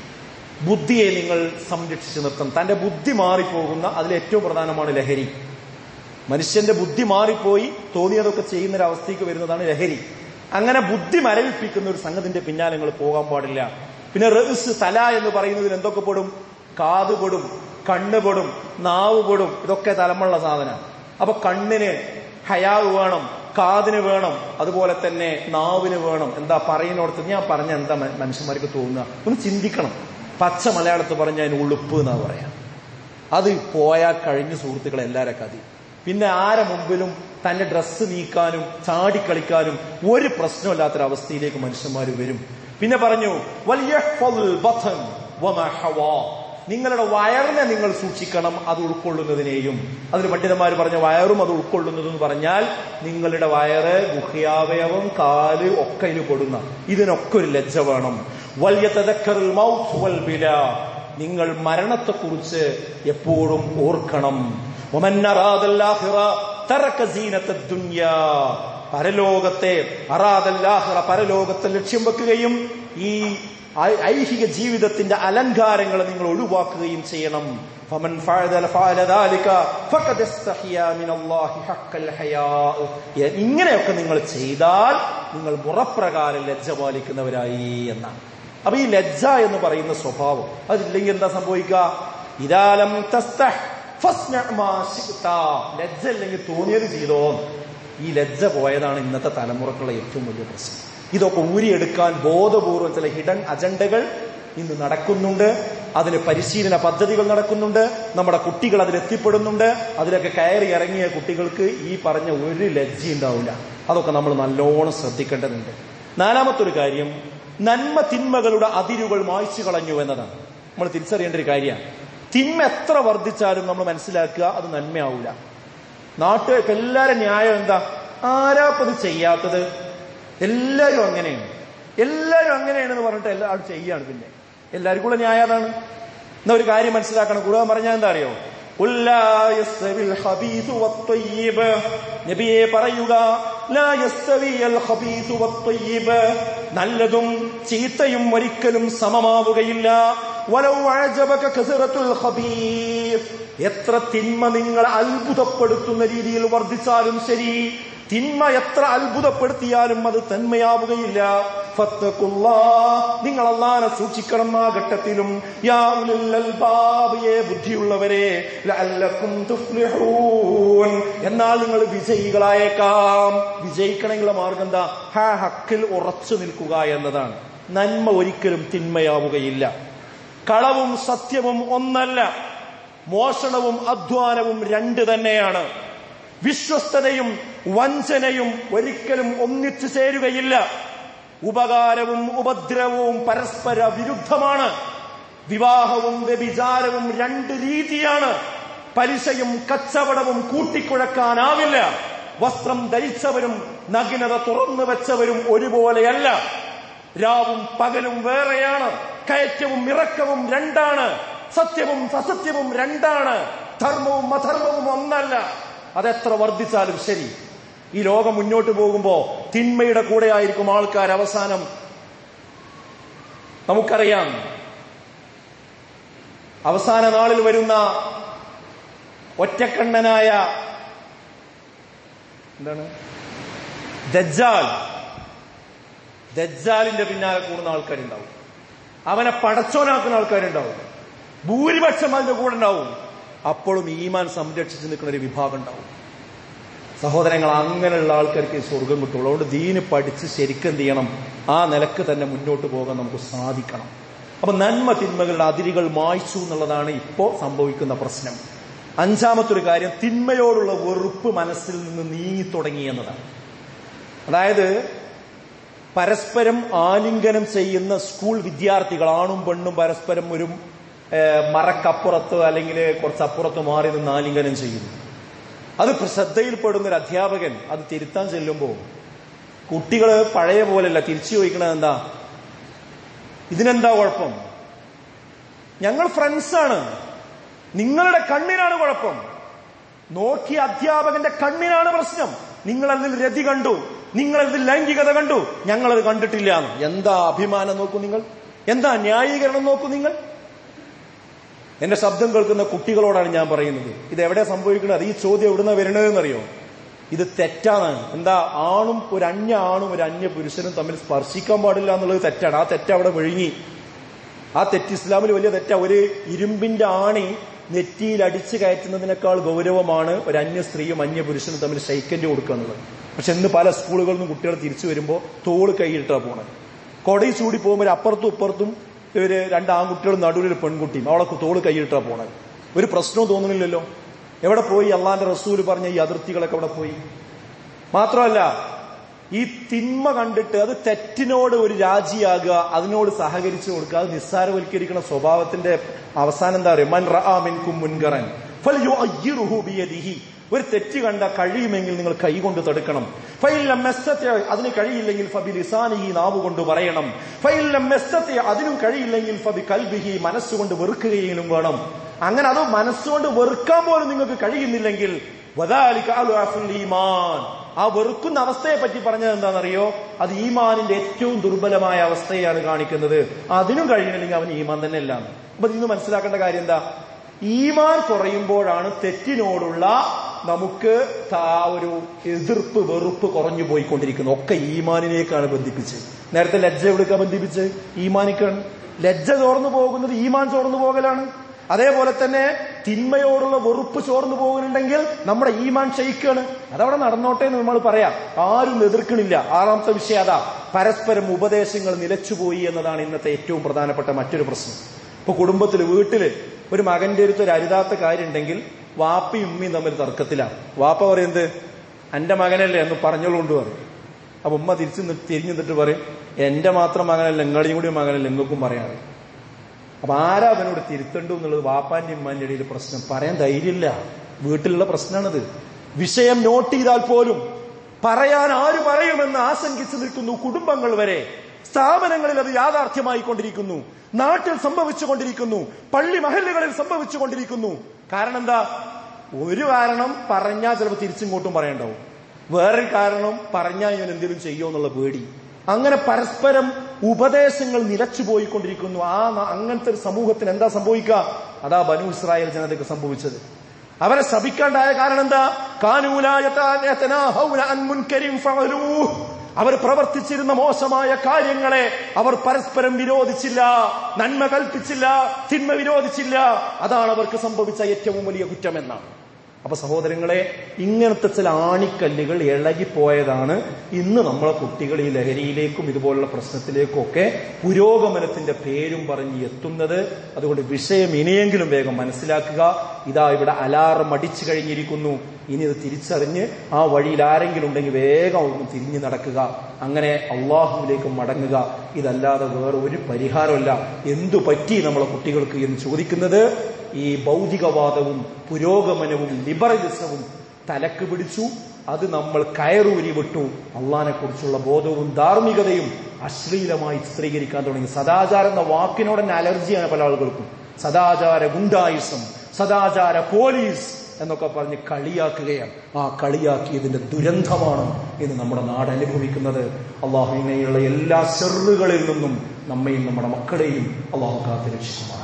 ബുദ്ധിയെ നിങ്ങൾ സംരക്ഷിച്ചു നിർത്തണം തന്റെ ബുദ്ധി മാറിപ്പോകുന്ന അതിൽ ഏറ്റവും പ്രധാനമാണ് ലഹരി മനുഷ്യന്റെ ബുദ്ധി മാറിപ്പോയി തോന്നിയതൊക്കെ ചെയ്യുന്ന ഒരു അവസ്ഥയ്ക്ക് വരുന്നതാണ് ലഹരി അങ്ങനെ ബുദ്ധി മരവിപ്പിക്കുന്ന ഒരു സംഗതിന്റെ പിന്നാലെ നിങ്ങൾ പോകാൻ പാടില്ല പിന്നെ റസ് തല എന്ന് പറയുന്നതിൽ എന്തൊക്കെ പെടും കാത് പെടും കണ്ണ് പെടും നാവ് പെടും ഇതൊക്കെ തലമുള്ള സാധനം അപ്പൊ കണ്ണിന് ഹയാവ് വേണം കാതിന് വേണം അതുപോലെ തന്നെ നാവിന് വേണം എന്താ പറയുന്നിടത്ത് ഞാൻ പറഞ്ഞ എന്താ മ- മനുഷ്യന്മാർക്ക് തോന്നുക ഒന്ന് ചിന്തിക്കണം പച്ച മലയാളത്തിൽ പറഞ്ഞ അതിന് ഉളുപ്പ് എന്നാ പറയാം അത് പോയാൽ കഴിഞ്ഞ സുഹൃത്തുക്കളെ എല്ലാരെ കതി പിന്നെ ആരെ മുമ്പിലും തന്റെ ഡ്രസ്സ് നീക്കാനും ചാടിക്കളിക്കാനും ഒരു പ്രശ്നമില്ലാത്തൊരവസ്ഥയിലേക്ക് മനുഷ്യന്മാർ വരും പിന്നെ പറഞ്ഞു വൽയഹ്ഫൽ ബത്ൻ വമാ ഹവാ. നിങ്ങളുടെ വയറിനെ നിങ്ങൾ സൂക്ഷിക്കണം അത് ഉൾക്കൊള്ളുന്നതിനെയും അതിന് പണ്ഡിതന്മാർ പറഞ്ഞ വയറും അത് ഉൾക്കൊള്ളുന്നതെന്ന് പറഞ്ഞാൽ നിങ്ങളുടെ വയറ് ഗുഹ്യാവയവം കാല് ഒക്കെ ഇതിന് പെടുന്ന ഇതിനൊക്കെ ഒരു ലജ്ജ വേണം വലിയ മൗത്ത് വൽ ബിലാ. നിങ്ങൾ മരണത്തെക്കുറിച്ച് എപ്പോഴും ഓർക്കണം ومن أراد الآخرة ترك زينة الدنيا പരലോകത്തെ അറാദല്ലാഹ്റ പരലോകത്തെ ലക്ഷ്യം വെക്കുകയും ഈ ഐ- ഐഹിക ജീവിതത്തിന്റെ അലങ്കാരങ്ങൾ നിങ്ങൾ ഒഴിവാക്കുകയും ചെയ്യണം فمن فعل فعل ذلك فقد استحيا من الله حق الحياء ഇങ്ങനെയൊക്കെ നിങ്ങൾ ചെയ്താൽ നിങ്ങൾ മുറപ്രകാരം ലജ്ജ പാലിക്കുന്നവരായി എന്നാണ് അപ്പൊ ഈ ലജ്ജ എന്ന് പറയുന്ന സ്വഭാവം അതില്ലെങ്കിൽ എന്താ സംഭവിക്കുക ഇതാലം തസ്തഹ് ഫസ്ന' മാ ശി'ത. ലജ്ജ ഇല്ലെങ്കിൽ തോന്നിയത് ചെയ്തോ ഈ ലജ്ജ പോയതാണ് ഇന്നത്തെ തലമുറക്കുള്ള ഏറ്റവും വലിയ പ്രശ്നം ഇതൊക്കെ ഊരിയെടുക്കാൻ ബോധപൂർവം ചില ഹിഡൻ അജണ്ടകൾ ഇന്ന് നടക്കുന്നുണ്ട് അതിന് പരിശീലന പദ്ധതികൾ നടക്കുന്നുണ്ട് നമ്മുടെ കുട്ടികൾ അതിലെത്തിപ്പെടുന്നുണ്ട് അതിലൊക്കെ കയറി ഇറങ്ങിയ കുട്ടികൾക്ക് ഈ പറഞ്ഞ ഒരു ലജ്ജ ഉണ്ടാവില്ല അതൊക്കെ നമ്മൾ നല്ലോണം ശ്രദ്ധിക്കേണ്ടതുണ്ട് നാലാമത്തെ ഒരു കാര്യം നന്മ തിന്മകളുടെ അതിരുകൾ മായ്ച്ചു കളഞ്ഞു എന്നതാണ് നമ്മൾ തിരിച്ചറിയേണ്ട ഒരു കാര്യമാണ് തിന്മ എത്ര വർദ്ധിച്ചാലും നമ്മൾ മനസ്സിലാക്കുക അത് നന്മയാവൂല നാട്ടുകാർക്ക് എല്ലാരും ന്യായം എന്താ ആരാപ്പത് ചെയ്യാത്തത് എല്ലാവരും അങ്ങനെയാണ് എല്ലാവരും അങ്ങനെയാണെന്ന് പറഞ്ഞിട്ട് എല്ലാവരും ചെയ്യാണ് പിന്നെ എല്ലാവർക്കും ഉള്ള ന്യായം അതാണ് എന്നാ ഒരു കാര്യം മനസ്സിലാക്കണം ഖുർആൻ പറഞ്ഞാൽ എന്താ അറിയോ "ഖുൽ ലാ യസ്തവിൽ ഖബീഥു വത്തൊയ്യിബ്." നബിയെ പറയുക "ലാ യസ്തവിയൽ ഖബീഥു വത്തൊയ്യിബ്." നല്ലതും ചീത്തയും ഒരിക്കലും സമമാവുകയില്ല വലൗ അഅജബക കസറത്തുൽ ഖബീസ് എത്ര തിന്മ നിങ്ങളെ അത്ഭുതപ്പെടുത്തുന്ന രീതിയിൽ വർദ്ധിച്ചാലും ശരി തിന്മ എത്ര അത്ഭുതപ്പെടുത്തിയാലും അത് തന്മയാവുകയില്ല ഫത്തഖുല്ലാ. നിങ്ങൾ അള്ളാനെ സൂക്ഷിക്കണം ആ ഘട്ടത്തിലും യാ ഉലുൽ അൽബാബിയെ ബുദ്ധിയുള്ളവരെ ലഅല്ലക്കും തുഫ്ലിഹൂൻ എന്നാൽ നിങ്ങൾ വിജയികളായേക്കാം വിജയിക്കണമെങ്കിലുള്ള മാർഗം എന്താ ഹാ ഹക്കിൽ ഉറച്ചു നിൽക്കുക എന്നതാണ് നന്മ ഒരിക്കലും തിന്മയാവുകയില്ല കളവും സത്യവും ഒന്നല്ല മോഷണവും അധ്വാനവും രണ്ട് തന്നെയാണ് വിശ്വസ്തതയും വഞ്ചനയും ഒരിക്കലും ഒന്നിച്ചു ചേരുകയില്ല ഉപകാരവും ഉപദ്രവവും പരസ്പര വിരുദ്ധമാണ് വിവാഹവും വ്യഭിചാരവും രണ്ട് രീതിയാണ് പലിശയും കച്ചവടവും കൂട്ടിക്കുഴക്കാനാവില്ല വസ്ത്രം ധരിച്ചവരും നഗ്നത തുറന്നു വെച്ചവരും ഒരുപോലെയല്ല രാവും പകലും വേറെയാണ് കയറ്റവും ഇറക്കവും രണ്ടാണ് സത്യവും അസത്യവും രണ്ടാണ് ധർമ്മവും അധർമ്മവും ഒന്നല്ല അതെത്ര വർദ്ധിച്ചാലും ശരി ഈ ലോകം മുന്നോട്ട് പോകുമ്പോ തിന്മയുടെ കൂടെ ആയിരിക്കും ആൾക്കാർ അവസാനം നമുക്കറിയാം അവസാന നാളിൽ വരുന്ന ഒറ്റക്കണ്ണനായ എന്താണ് ദജ്ജാൽ ദജ്ജാലിന്റെ പിന്നാലെ കൂടുന്ന ആൾക്കാരുണ്ടാവും അവനെ പടച്ചോനാക്കുന്ന ആൾക്കാരുണ്ടാവും ഭൂരിപക്ഷം അതിന്റെ കൂടെ ഉണ്ടാവും അപ്പോഴും ഈമാൻ സംരക്ഷിച്ച് നിൽക്കുന്ന ഒരു വിഭാഗം ഉണ്ടാവും സഹോദരങ്ങൾ അങ്ങനെയുള്ള ആൾക്കാർക്ക് ഈ സ്വർഗം കിട്ടുള്ളൂ അതുകൊണ്ട് ദീന് പഠിച്ച് ശരിക്കും എന്ത് ചെയ്യണം ആ നിലക്ക് തന്നെ മുന്നോട്ട് പോകാൻ നമുക്ക് സാധിക്കണം അപ്പൊ നന്മ തിന്മകളുടെ അതിരുകൾ മായ്ച്ചു എന്നുള്ളതാണ് ഇപ്പോൾ സംഭവിക്കുന്ന പ്രശ്നം അഞ്ചാമത്തെ ഒരു കാര്യം തിന്മയോടുള്ള വെറുപ്പ് മനസ്സിൽ നിന്ന് നീങ്ങി തുടങ്ങി എന്നതാണ് അതായത് പരസ്പരം ആലിംഗനം ചെയ്യുന്ന സ്കൂൾ വിദ്യാർത്ഥികൾ ആണും പെണ്ണും പരസ്പരം ഒരു ഏഹ്, മറക്കപ്പുറത്ത് അല്ലെങ്കിൽ കുറച്ചപ്പുറത്ത് മാറി നിന്ന് ആലിംഗനം ചെയ്യുന്നു അത് ശ്രദ്ധയിൽപ്പെടുന്ന ഒരു അധ്യാപകൻ അത് തിരുത്താൻ ചെല്ലുമ്പോൾ കുട്ടികള് പഴയ പോലെയല്ല തിരിച്ചു ചോദിക്കണത് എന്താ ഇതിനെന്താ കുഴപ്പം ഞങ്ങൾ ഫ്രണ്ട്സാണ് നിങ്ങളുടെ കണ്ണിനാണ് കുഴപ്പം നോക്കിയ അധ്യാപകന്റെ കണ്ണിനാണ് പ്രശ്നം നിങ്ങൾ അതിൽ രതി കണ്ടു നിങ്ങൾ അതിൽ ലൈംഗികത കണ്ടു ഞങ്ങളത് കണ്ടിട്ടില്ല എന്ന്. എന്താ അഭിമാനം നോക്കൂ നിങ്ങൾ എന്താ ന്യായീകരണം നോക്കൂ നിങ്ങൾ എന്റെ ശബ്ദം കേൾക്കുന്ന കുട്ടികളോടാണ് ഞാൻ പറയുന്നത് ഇത് എവിടെ സംഭവിക്കുന്നത് ഈ ചോദ്യം എവിടുന്ന വരുന്നതെന്നറിയോ ഇത് തെറ്റാണ് എന്താ ആണും ഒരു അന്യ ആണും ഒരു അന്യ പുരുഷനും തമ്മിൽ സ്പർശിക്കാൻ പാടില്ല എന്നുള്ളത് തെറ്റാണ് ആ തെറ്റ് അവിടെ വിഴുങ്ങി ആ തെറ്റ് ഇസ്ലാമിൽ വലിയ തെറ്റാ ഒരു ഇരുമ്പിന്റെ ആണി നെറ്റിയിൽ അടിച്ചു കയറ്റുന്നതിനേക്കാൾ ഗൗരവമാണ് ഒരു അന്യ സ്ത്രീയും അന്യ പുരുഷനും തമ്മിൽ ശൈക്കന്റ് കൊടുക്കുക എന്നുള്ളത് പക്ഷെ ഇന്ന് പല സ്കൂളുകളിൽ നിന്നും കുട്ടികൾ തിരിച്ചു വരുമ്പോൾ തോള് കൈയിട്ടാ പോണത് കൊടയിൽ ചൂടി പോകുമ്പോൾ അപ്പുറത്തും ഇപ്പുറത്തും ഇവര് രണ്ട് ആൺകുട്ടികളും നടുവിൽ ഒരു പെൺകുട്ടിയും അവളെ തോള് കൈയിട്ടാ പോണത് ഒരു പ്രശ്നവും തോന്നുന്നില്ലല്ലോ എവിടെ പോയി അള്ളാന്റെ റസൂല് പറഞ്ഞ ഈ അതിർത്തികളൊക്കെ എവിടെ പോയി മാത്രമല്ല ഈ തിന്മ കണ്ടിട്ട് അത് തെറ്റിനോട് ഒരു രാജിയാകുക അതിനോട് സഹകരിച്ചു കൊടുക്കുക അത് നിസ്സാരവൽക്കരിക്കുന്ന സ്വഭാവത്തിന്റെ അവസാനം എന്താ പറയുക മൻ റാമിൻകും മുൻകറൻ ഫൽയുഅയ്യിറുഹു ബിയദിഹി ഒരു തെറ്റ് കണ്ട കഴിയുമെങ്കിൽ നിങ്ങൾ കൈകൊണ്ട് തടുക്കണം ഫൈലം മെസ്സത്തെ അതിന് കഴിയില്ലെങ്കിൽ ഫബി ലിസാനിഹി നാവ് കൊണ്ട് പറയണം ഫൈലം മെസ്സത്തെ അതിനും കഴിയില്ലെങ്കിൽ ഫബി കൽബിഹി മനസ്സുകൊണ്ട് വെറുക്കുകയും വേണം അങ്ങനെ അത് മനസ്സുകൊണ്ട് വെറുക്കാൻ പോലും നിങ്ങൾക്ക് കഴിയുന്നില്ലെങ്കിൽ വദാലിക അലുഅഫുൽ ഈമാൻ ആ വെറുക്കുന്ന അവസ്ഥയെ പറ്റി പറഞ്ഞത് എന്താണെന്നറിയോ അത് ഈമാനിന്റെ ഏറ്റവും ദുർബലമായ അവസ്ഥയാണ് കാണിക്കുന്നത് അതിനും കഴിയണില്ലെങ്കിൽ അവൻ ഈമാൻ തന്നെ അല്ല അപ്പൊ ഇന്ന് മനസ്സിലാക്കേണ്ട കാര്യം എന്താ ഈമാൻ കുറയുമ്പോഴാണ് തെറ്റിനോടുള്ള നമുക്ക് ആ ഒരു എതിർപ്പ് വെറുപ്പ് കുറഞ്ഞു പോയിക്കൊണ്ടിരിക്കുന്നത് ഒക്കെ ഈമാനിനേക്കാണ് ബന്ധിപ്പിച്ച് നേരത്തെ ലജ്ജ എവിടേക്കാ ബന്ധിപ്പിച്ച് ഈമാനിക്കാണ് ലജ്ജ ചോർന്നു പോകുന്നത് ഈമാൻ ചോർന്നു പോകലാണ് അതേപോലെ തന്നെ തിന്മയോടുള്ള വെറുപ്പ് ചോർന്നു പോകുന്നുണ്ടെങ്കിൽ നമ്മുടെ ഈമാൻ ക്ഷയിക്കാണ് അതവിടെ നടന്നോട്ടെ എന്ന് നമ്മൾ പറയാം ആരും എതിർക്കണില്ല ആറാമത്തെ വിഷയം അതാ പരസ്പരം ഉപദേശങ്ങൾ നിലച്ചുപോയി എന്നതാണ് ഇന്നത്തെ ഏറ്റവും പ്രധാനപ്പെട്ട മറ്റൊരു പ്രശ്നം ഇപ്പൊ കുടുംബത്തിൽ വീട്ടില് ഒരു മകന്റെ അടുത്ത് ഒരു അരുതാത്ത കാര്യം ഉണ്ടെങ്കിൽ വാപ്പയും ഉമ്മയും തമ്മിൽ തർക്കത്തിലാണ് വാപ്പ പറയുന്നത് എന്റെ മകനല്ലേ എന്ന് പറഞ്ഞോളുകൊണ്ട് പറയും അപ്പൊ ഉമ്മ തിരിച്ചു നി- തിരിഞ്ഞു നിന്നിട്ട് പറയും എന്റെ മാത്രം മകനല്ല നിങ്ങളുടെയും കൂടി മകനല്ല നിങ്ങൾക്കും പറയാറ് അപ്പൊ ആരാ അവനോട് തിരുത്തണ്ടു എന്നുള്ളത് വാപ്പാന്റെ ഉമ്മാന്റെ ഇടയിൽ പ്രശ്നം പറയാൻ ധൈര്യമില്ല വീട്ടിലുള്ള പ്രശ്നമാണത് വിഷയം നോട്ട് ചെയ്താൽ പോലും പറയാൻ ആര് പറയുമെന്ന് ആശങ്കിച്ചു നിൽക്കുന്നു കുടുംബങ്ങൾ വരെ സ്ഥാപനങ്ങളിൽ അത് യാഥാർത്ഥ്യമായി കൊണ്ടിരിക്കുന്നു നാട്ടിൽ സംഭവിച്ചുകൊണ്ടിരിക്കുന്നു പള്ളി മഹല്ലുകളിൽ സംഭവിച്ചുകൊണ്ടിരിക്കുന്നു കാരണം എന്താ ഒരു കാരണം പറഞ്ഞാൽ ചിലപ്പോൾ തിരിച്ചിങ്ങോട്ടും പറയണ്ടാവും വേറൊരു കാരണം പറഞ്ഞാൽ ഞാൻ എന്തെങ്കിലും ചെയ്യുമോ എന്നുള്ള പേടി അങ്ങനെ പരസ്പരം ഉപദേശങ്ങൾ നിലച്ചു പോയിക്കൊണ്ടിരിക്കുന്നു ആ ന- അങ്ങനത്തെ ഒരു സമൂഹത്തിന് എന്താ സംഭവിക്കുക അതാ ബനു ഇസ്രായേൽ ജനതയ്ക്ക് സംഭവിച്ചത് അവരെ ശപിക്കാണ്ടായ കാരണം എന്താ കാനൂലായ അവർ പ്രവർത്തിച്ചിരുന്ന മോശമായ കാര്യങ്ങളെ അവർ പരസ്പരം വിരോധിച്ചില്ല നന്മ കൽപ്പിച്ചില്ല തിന്മ വിരോധിച്ചില്ല അതാണ് അവർക്ക് സംഭവിച്ച ഏറ്റവും വലിയ കുറ്റമെന്നാണ് അപ്പൊ സഹോദരങ്ങളെ ഇങ്ങനത്തെ ചില ആണിക്കല്ലുകൾ ഇളകിപ്പോയതാണ് ഇന്ന് നമ്മളെ കുട്ടികൾ ഈ ലഹരിയിലേക്കും ഇതുപോലുള്ള പ്രശ്നത്തിലേക്കും ഒക്കെ പുരോഗമനത്തിന്റെ പേരും പറഞ്ഞ് എത്തുന്നത് അതുകൊണ്ട് വിഷയം ഇനിയെങ്കിലും വേഗം മനസ്സിലാക്കുക ഇതാ ഇവിടെ അലാറം അടിച്ചു കഴിഞ്ഞിരിക്കുന്നു ഇനി ഇത് തിരിച്ചറിഞ്ഞ് ആ വഴിയിൽ ആരെങ്കിലും ഉണ്ടെങ്കിൽ വേഗം ഒന്ന് തിരിഞ്ഞു നടക്കുക അങ്ങനെ അള്ളാഹുവിലേക്ക് മടങ്ങുക ഇതല്ലാതെ വേറെ ഒരു പരിഹാരമല്ല എന്തു പറ്റി നമ്മളെ കുട്ടികൾക്ക് എന്ന് ചോദിക്കുന്നത് ഈ ഭൗതികവാദവും പുരോഗമനവും ലിബറലിസവും തലക്ക് പിടിച്ചു അത് നമ്മൾ കയറൂരി വിട്ടു അള്ളഹാനെ കുറിച്ചുള്ള ബോധവും ധാർമ്മികതയും അശ്ലീലമായി ചിത്രീകരിക്കാൻ തുടങ്ങി സദാചാരം എന്ന വാക്കിനോട് തന്നെ അലർജിയാണ് പല ആളുകൾക്കും സദാചാര ഗുണ്ടായുസം സദാചാര പോലീസ് എന്നൊക്കെ പറഞ്ഞ് കളിയാക്കുകയാണ് ആ കളിയാക്കിയതിന്റെ ദുരന്തമാണ് ഇന്ന് നമ്മുടെ നാട് അനുഭവിക്കുന്നത് അള്ളാഹു ഇങ്ങനെയുള്ള എല്ലാ ചെറുകളിൽ നിന്നും നമ്മയും നമ്മുടെ മക്കളെയും അള്ളാഹു കാത്ത് രക്ഷിക്കുമാറാണ്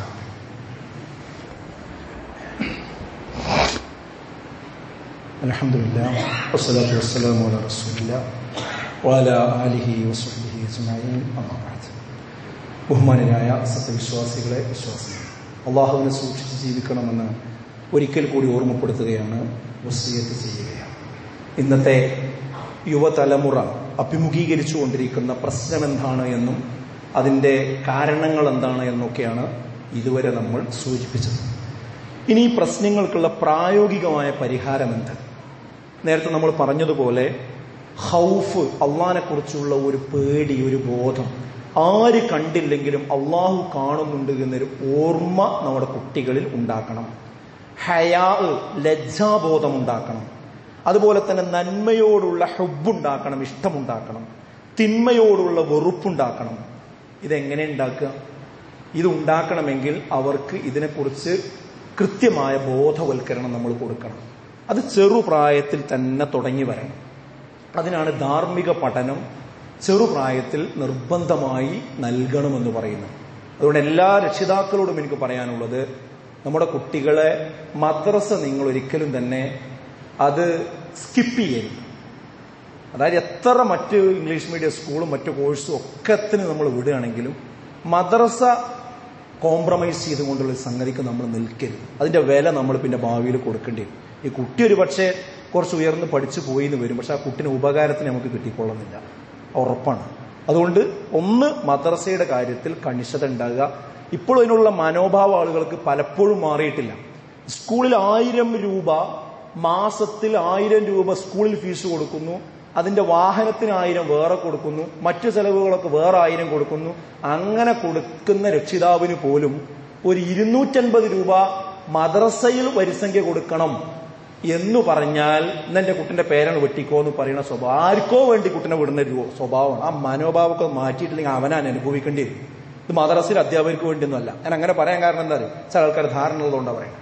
الحمد لله والصلاة والسلام على رسول الله وعلى آله وصحبه أجمعين أما بعد ബഹുമാനരായ സത്യവിശ്വാസികളെ വിശ്വാസികൾ അള്ളാഹുവിനെ സൂക്ഷിച്ച് ജീവിക്കണമെന്ന് ഒരിക്കൽ കൂടി ഓർമ്മപ്പെടുത്തുകയാണ് വസ്തുയത്ത് ചെയ്യുകയാണ് ഇന്നത്തെ യുവതലമുറ അഭിമുഖീകരിച്ചുകൊണ്ടിരിക്കുന്ന പ്രശ്നം എന്താണ് എന്നും അതിൻ്റെ കാരണങ്ങൾ എന്താണ് എന്നൊക്കെയാണ് ഇതുവരെ നമ്മൾ സൂചിപ്പിച്ചത് ഇനി ഈ പ്രശ്നങ്ങൾക്കുള്ള പ്രായോഗികമായ പരിഹാരം എന്ത് നേരത്തെ നമ്മൾ പറഞ്ഞതുപോലെ ഹൗഫ് അള്ളഹാനെ കുറിച്ചുള്ള ഒരു പേടി ഒരു ബോധം ആര് കണ്ടില്ലെങ്കിലും അള്ളാഹു കാണുന്നുണ്ട് എന്നൊരു ഓർമ്മ നമ്മുടെ കുട്ടികളിൽ ഉണ്ടാക്കണം ഹയാ ലജ്ജാബോധം ഉണ്ടാക്കണം അതുപോലെ തന്നെ നന്മയോടുള്ള ഹുബുണ്ടാക്കണം ഇഷ്ടമുണ്ടാക്കണം തിന്മയോടുള്ള വെറുപ്പുണ്ടാക്കണം ഇതെങ്ങനെ ഉണ്ടാക്കുക ഇത് ഉണ്ടാക്കണമെങ്കിൽ അവർക്ക് ഇതിനെക്കുറിച്ച് കൃത്യമായ ബോധവൽക്കരണം നമ്മൾ കൊടുക്കണം അത് ചെറുപ്രായത്തിൽ തന്നെ തുടങ്ങി വരണം അതിനാണ് ധാർമ്മിക പഠനം ചെറുപ്രായത്തിൽ നിർബന്ധമായി നൽകണമെന്ന് പറയുന്നത് അതുകൊണ്ട് എല്ലാ രക്ഷിതാക്കളോടും എനിക്ക് പറയാനുള്ളത് നമ്മുടെ കുട്ടികളെ മദ്രസ നിങ്ങൾ ഒരിക്കലും തന്നെ അത് സ്കിപ്പ് ചെയ്യരുത് അതായത് എത്ര മറ്റ് ഇംഗ്ലീഷ് മീഡിയം സ്കൂളും മറ്റു കോഴ്സും ഒക്കത്തിന് നമ്മൾ വിടുകയാണെങ്കിലും മദ്രസ കോംപ്രമൈസ് ചെയ്തുകൊണ്ടുള്ള ഒരു സംഗതിക്ക് നമ്മൾ നിൽക്കരുത് അതിന്റെ വില നമ്മൾ പിന്നെ ഭാവിയിൽ കൊടുക്കേണ്ടി വരും ഈ കുട്ടി ഒരു പക്ഷേ കുറച്ച് ഉയർന്ന് പഠിച്ചു പോയി എന്ന് വരും പക്ഷെ ആ കുട്ടിന് ഉപകാരത്തിന് നമുക്ക് കിട്ടിക്കൊള്ളുന്നില്ല ഉറപ്പാണ് അതുകൊണ്ട് ഒന്ന് മദ്രസയുടെ കാര്യത്തിൽ കണിശത ഉണ്ടാകുക ഇപ്പോൾ അതിനുള്ള മനോഭാവ ആളുകൾക്ക് പലപ്പോഴും മാറിയിട്ടില്ല സ്കൂളിൽ ആയിരം രൂപ മാസത്തിൽ ആയിരം രൂപ സ്കൂളിൽ ഫീസ് കൊടുക്കുന്നു അതിന്റെ വാഹനത്തിന് ആയിരം വേറെ കൊടുക്കുന്നു മറ്റു ചെലവുകളൊക്കെ വേറെ ആയിരം കൊടുക്കുന്നു അങ്ങനെ കൊടുക്കുന്ന രക്ഷിതാവിന് പോലും ഒരു ഇരുന്നൂറ്റൻപത് രൂപ മദ്രസയിൽ വരിസംഖ്യ കൊടുക്കണം എന്ന് പറഞ്ഞാൽ ഇന്നെന്റെ കുട്ടിന്റെ പേരാണ് വെട്ടിക്കോ എന്ന് പറയുന്ന സ്വഭാവം ആർക്കോ വേണ്ടി കുട്ടിനെ വിടുന്ന ഒരു സ്വഭാവമാണ് ആ മനോഭാവമൊക്കെ മാറ്റിയിട്ടില്ലെങ്കിൽ അവനാണ് അനുഭവിക്കേണ്ടി വരും ഇത് മദ്രസയിൽ അധ്യാപകർക്ക് വേണ്ടിയൊന്നുമല്ല ഞാൻ അങ്ങനെ പറയാൻ കാരണം എന്താ അറിയോ ചില ആൾക്കാർ ധാരണ ഉള്ളതുകൊണ്ടാണ് പറയുന്നത്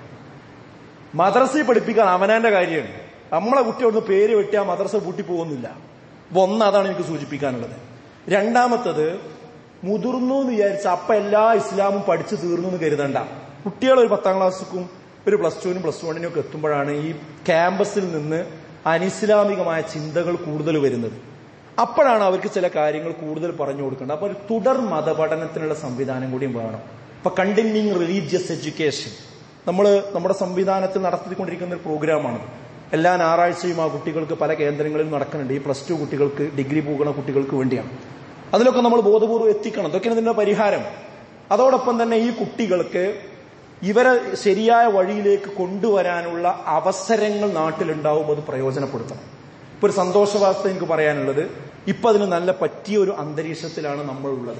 മദ്രസയിൽ പഠിപ്പിക്കാൻ അവനാന്റെ കാര്യമാണ് നമ്മളെ കുട്ടി അവിടുന്ന് പേര് വെട്ടിയാൽ മദ്രസ പൂട്ടി പോകുന്നില്ല അപ്പൊ ഒന്ന് അതാണ് എനിക്ക് സൂചിപ്പിക്കാനുള്ളത് രണ്ടാമത്തത് മുതിർന്നു എന്ന് വിചാരിച്ച അപ്പൊ എല്ലാ ഇസ്ലാമും പഠിച്ചു തീർന്നു എന്ന് കരുതണ്ട കുട്ടികൾ ഒരു പത്താം ക്ലാസ്സിക്കും ഒരു പ്ലസ് ടുവിനും പ്ലസ് വണ്ണിനും ഒക്കെ എത്തുമ്പോഴാണ് ഈ ക്യാമ്പസിൽ നിന്ന് അനിസ്ലാമികമായ ചിന്തകൾ കൂടുതൽ വരുന്നത് അപ്പോഴാണ് അവർക്ക് ചില കാര്യങ്ങൾ കൂടുതൽ പറഞ്ഞു കൊടുക്കേണ്ടത് അപ്പൊ ഒരു തുടർ മതപഠനത്തിനുള്ള സംവിധാനം കൂടിയും വേണം ഇപ്പൊ കണ്ടിന്യൂയിങ് റിലീജിയസ് എഡ്യൂക്കേഷൻ നമ്മൾ നമ്മുടെ സംവിധാനത്തിൽ നടത്തിക്കൊണ്ടിരിക്കുന്ന ഒരു പ്രോഗ്രാമാണ് എല്ലാ ഞായറാഴ്ചയും ആ കുട്ടികൾക്ക് പല കേന്ദ്രങ്ങളിലും നടക്കുന്നുണ്ട് ഈ പ്ലസ് ടു കുട്ടികൾക്ക് ഡിഗ്രി പോകുന്ന കുട്ടികൾക്ക് വേണ്ടിയാണ് അതിലൊക്കെ നമ്മൾ ബോധപൂർവ്വം എത്തിക്കണം ഇതൊക്കെയാണ് ഇതിന്റെ പരിഹാരം അതോടൊപ്പം തന്നെ ഈ കുട്ടികൾക്ക് ഇവരെ ശരിയായ വഴിയിലേക്ക് കൊണ്ടുവരാനുള്ള അവസരങ്ങൾ നാട്ടിലുണ്ടാവും അത് പ്രയോജനപ്പെടുത്തണം ഇപ്പൊ ഒരു സന്തോഷവാർത്ത എനിക്ക് പറയാനുള്ളത് ഇപ്പൊ അതിന് നല്ല പറ്റിയ ഒരു അന്തരീക്ഷത്തിലാണ് നമ്മളുള്ളത്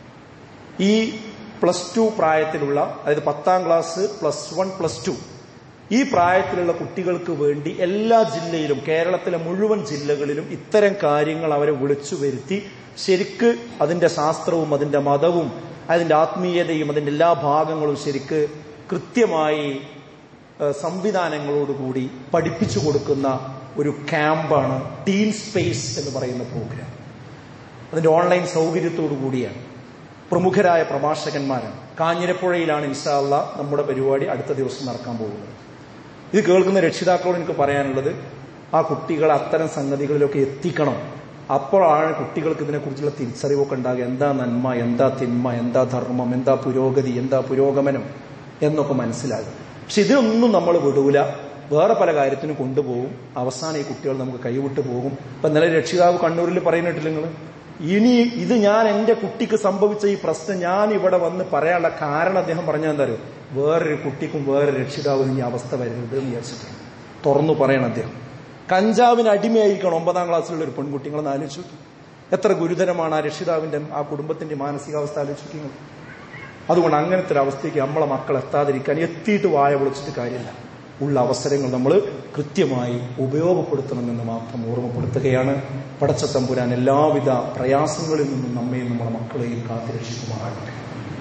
ഈ പ്ലസ് ടു പ്രായത്തിലുള്ള അതായത് പത്താം class plus one plus two ഈ പ്രായത്തിലുള്ള കുട്ടികൾക്ക് വേണ്ടി എല്ലാ ജില്ലയിലും കേരളത്തിലെ മുഴുവൻ ജില്ലകളിലും ഇത്തരം കാര്യങ്ങൾ അവരെ വിളിച്ചു വരുത്തി ശരിക്ക് അതിന്റെ ശാസ്ത്രവും അതിന്റെ മതവും അതിന്റെ ആത്മീയതയും അതിന്റെ എല്ലാ ഭാഗങ്ങളും ശരിക്ക് കൃത്യമായി ഏഹ്, സംവിധാനങ്ങളോടുകൂടി പഠിപ്പിച്ചു കൊടുക്കുന്ന ഒരു ക്യാമ്പാണ് ടീം സ്പേസ് എന്ന് പറയുന്ന പ്രോഗ്രാം അതിന്റെ ഓൺലൈൻ സൗകര്യത്തോടു കൂടിയാണ് പ്രമുഖരായ പ്രഭാഷകന്മാരാണ് കാഞ്ഞിരപ്പുഴയിലാണ് ഇൻഷാല്ല നമ്മുടെ പരിപാടി അടുത്ത ദിവസം നടക്കാൻ പോകുന്നത് ഇത് കേൾക്കുന്ന രക്ഷിതാക്കളോട് എനിക്ക് പറയാനുള്ളത് ആ കുട്ടികളെ അത്തരം സംഗതികളിലൊക്കെ എത്തിക്കണം അപ്പോഴാണ് കുട്ടികൾക്ക് ഇതിനെക്കുറിച്ചുള്ള തിരിച്ചറിവൊക്കെ ഉണ്ടാകുക എന്താ നന്മ എന്താ തിന്മ എന്താ ധർമ്മം എന്താ പുരോഗതി എന്താ പുരോഗമനം എന്നൊക്കെ മനസ്സിലാകും പക്ഷെ ഇതിനൊന്നും നമ്മൾ വിടൂല വേറെ പല കാര്യത്തിനും കൊണ്ടുപോകും അവസാനം ഈ കുട്ടികൾ നമുക്ക് കൈവിട്ട് പോകും ഇപ്പൊ ഇന്നലെ രക്ഷിതാവ് കണ്ണൂരിൽ പറയുന്നിട്ടില്ല നിങ്ങൾ ഇനി ഇത് ഞാൻ എന്റെ കുട്ടിക്ക് സംഭവിച്ച ഈ പ്രശ്നം ഞാൻ ഇവിടെ വന്ന് പറയാനുള്ള കാരണം അദ്ദേഹം പറഞ്ഞാൽ എന്താ അറിയോ വേറൊരു കുട്ടിക്കും വേറൊരു രക്ഷിതാവിനും ഈ അവസ്ഥ വരരുത് എന്ന് വിചാരിച്ചിട്ടുണ്ട് തുറന്നു പറയണം അദ്ദേഹം കഞ്ചാവിന് അടിമയായിരിക്കണം ഒമ്പതാം ക്ലാസ്സിലുള്ള ഒരു പെൺകുട്ടി നിങ്ങളൊന്ന് ആലോചിച്ചു നോക്കി. എത്ര ഗുരുതരമാണ് ആ രക്ഷിതാവിന്റെ ആ കുടുംബത്തിന്റെ മാനസികാവസ്ഥ ആലോചിച്ചു നോക്കി നിങ്ങൾ. അതുകൊണ്ട് അങ്ങനത്തെ ഒരു അവസ്ഥയ്ക്ക് നമ്മളെ മക്കൾ എത്താതിരിക്കാൻ എത്തിയിട്ട് വായ വിളിച്ചിട്ട് കാര്യമില്ല ഉള്ള അവസരങ്ങൾ നമ്മൾ കൃത്യമായി ഉപയോഗപ്പെടുത്തണമെന്ന് മാത്രം ഓർമ്മപ്പെടുത്തുകയാണ് പടച്ച തമ്പുരാൻ എല്ലാവിധ പ്രയാസങ്ങളിൽ നിന്നും നമ്മയും നമ്മുടെ മക്കളെയും കാത്തുരക്ഷിക്കുമാറാകട്ടെ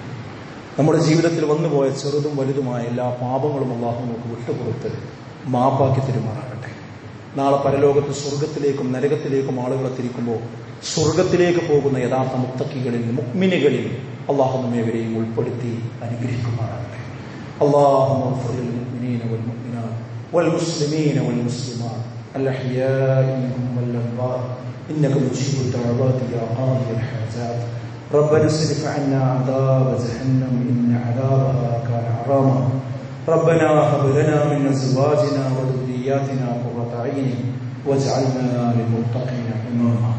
നമ്മുടെ ജീവിതത്തിൽ വന്നുപോയ ചെറുതും വലുതുമായ എല്ലാ പാപങ്ങളും അള്ളാഹു നമുക്ക് വിട്ടുപുറത്ത് മാപ്പാക്കി തരുമാറാകട്ടെ നാളെ പരലോകത്ത് സ്വർഗത്തിലേക്കും നരകത്തിലേക്കും ആളുകളെ തിരിക്കുമ്പോൾ സ്വർഗത്തിലേക്ക് പോകുന്ന യഥാർത്ഥ മുത്തക്കികളിൽ മുക്മിനുകളിൽ അള്ളാഹു നമ്മേവരെയും ഉൾപ്പെടുത്തി അനുഗ്രഹിക്കുമാറാകട്ടെ اللهم اغفر للمؤمنين والمؤمنات والمسلمين والمسلمات الأحياء منهم والأموات إنك مجيب الدعوات يا قاضي الحاجات ربنا اصرف عنا عذاب جهنم إن عذابها كان حراما ربنا هب لنا من أزواجنا وذرياتنا قرة عين واجعلنا للمتقين إماما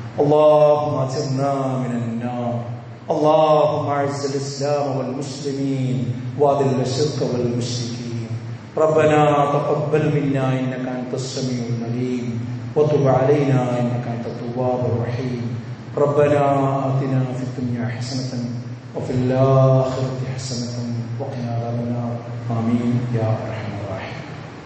اللهم أجرنا من النار اللهم اعز الاسلام والمسلمين واذل الشرك والمشركين ربنا تقبل منا انك انت السميع العليم وتب علينا انك انت التواب الرحيم ربنا اتنا في الدنيا حسنه وفي الاخره حسنه وقنا عذاب النار امين يا ارحم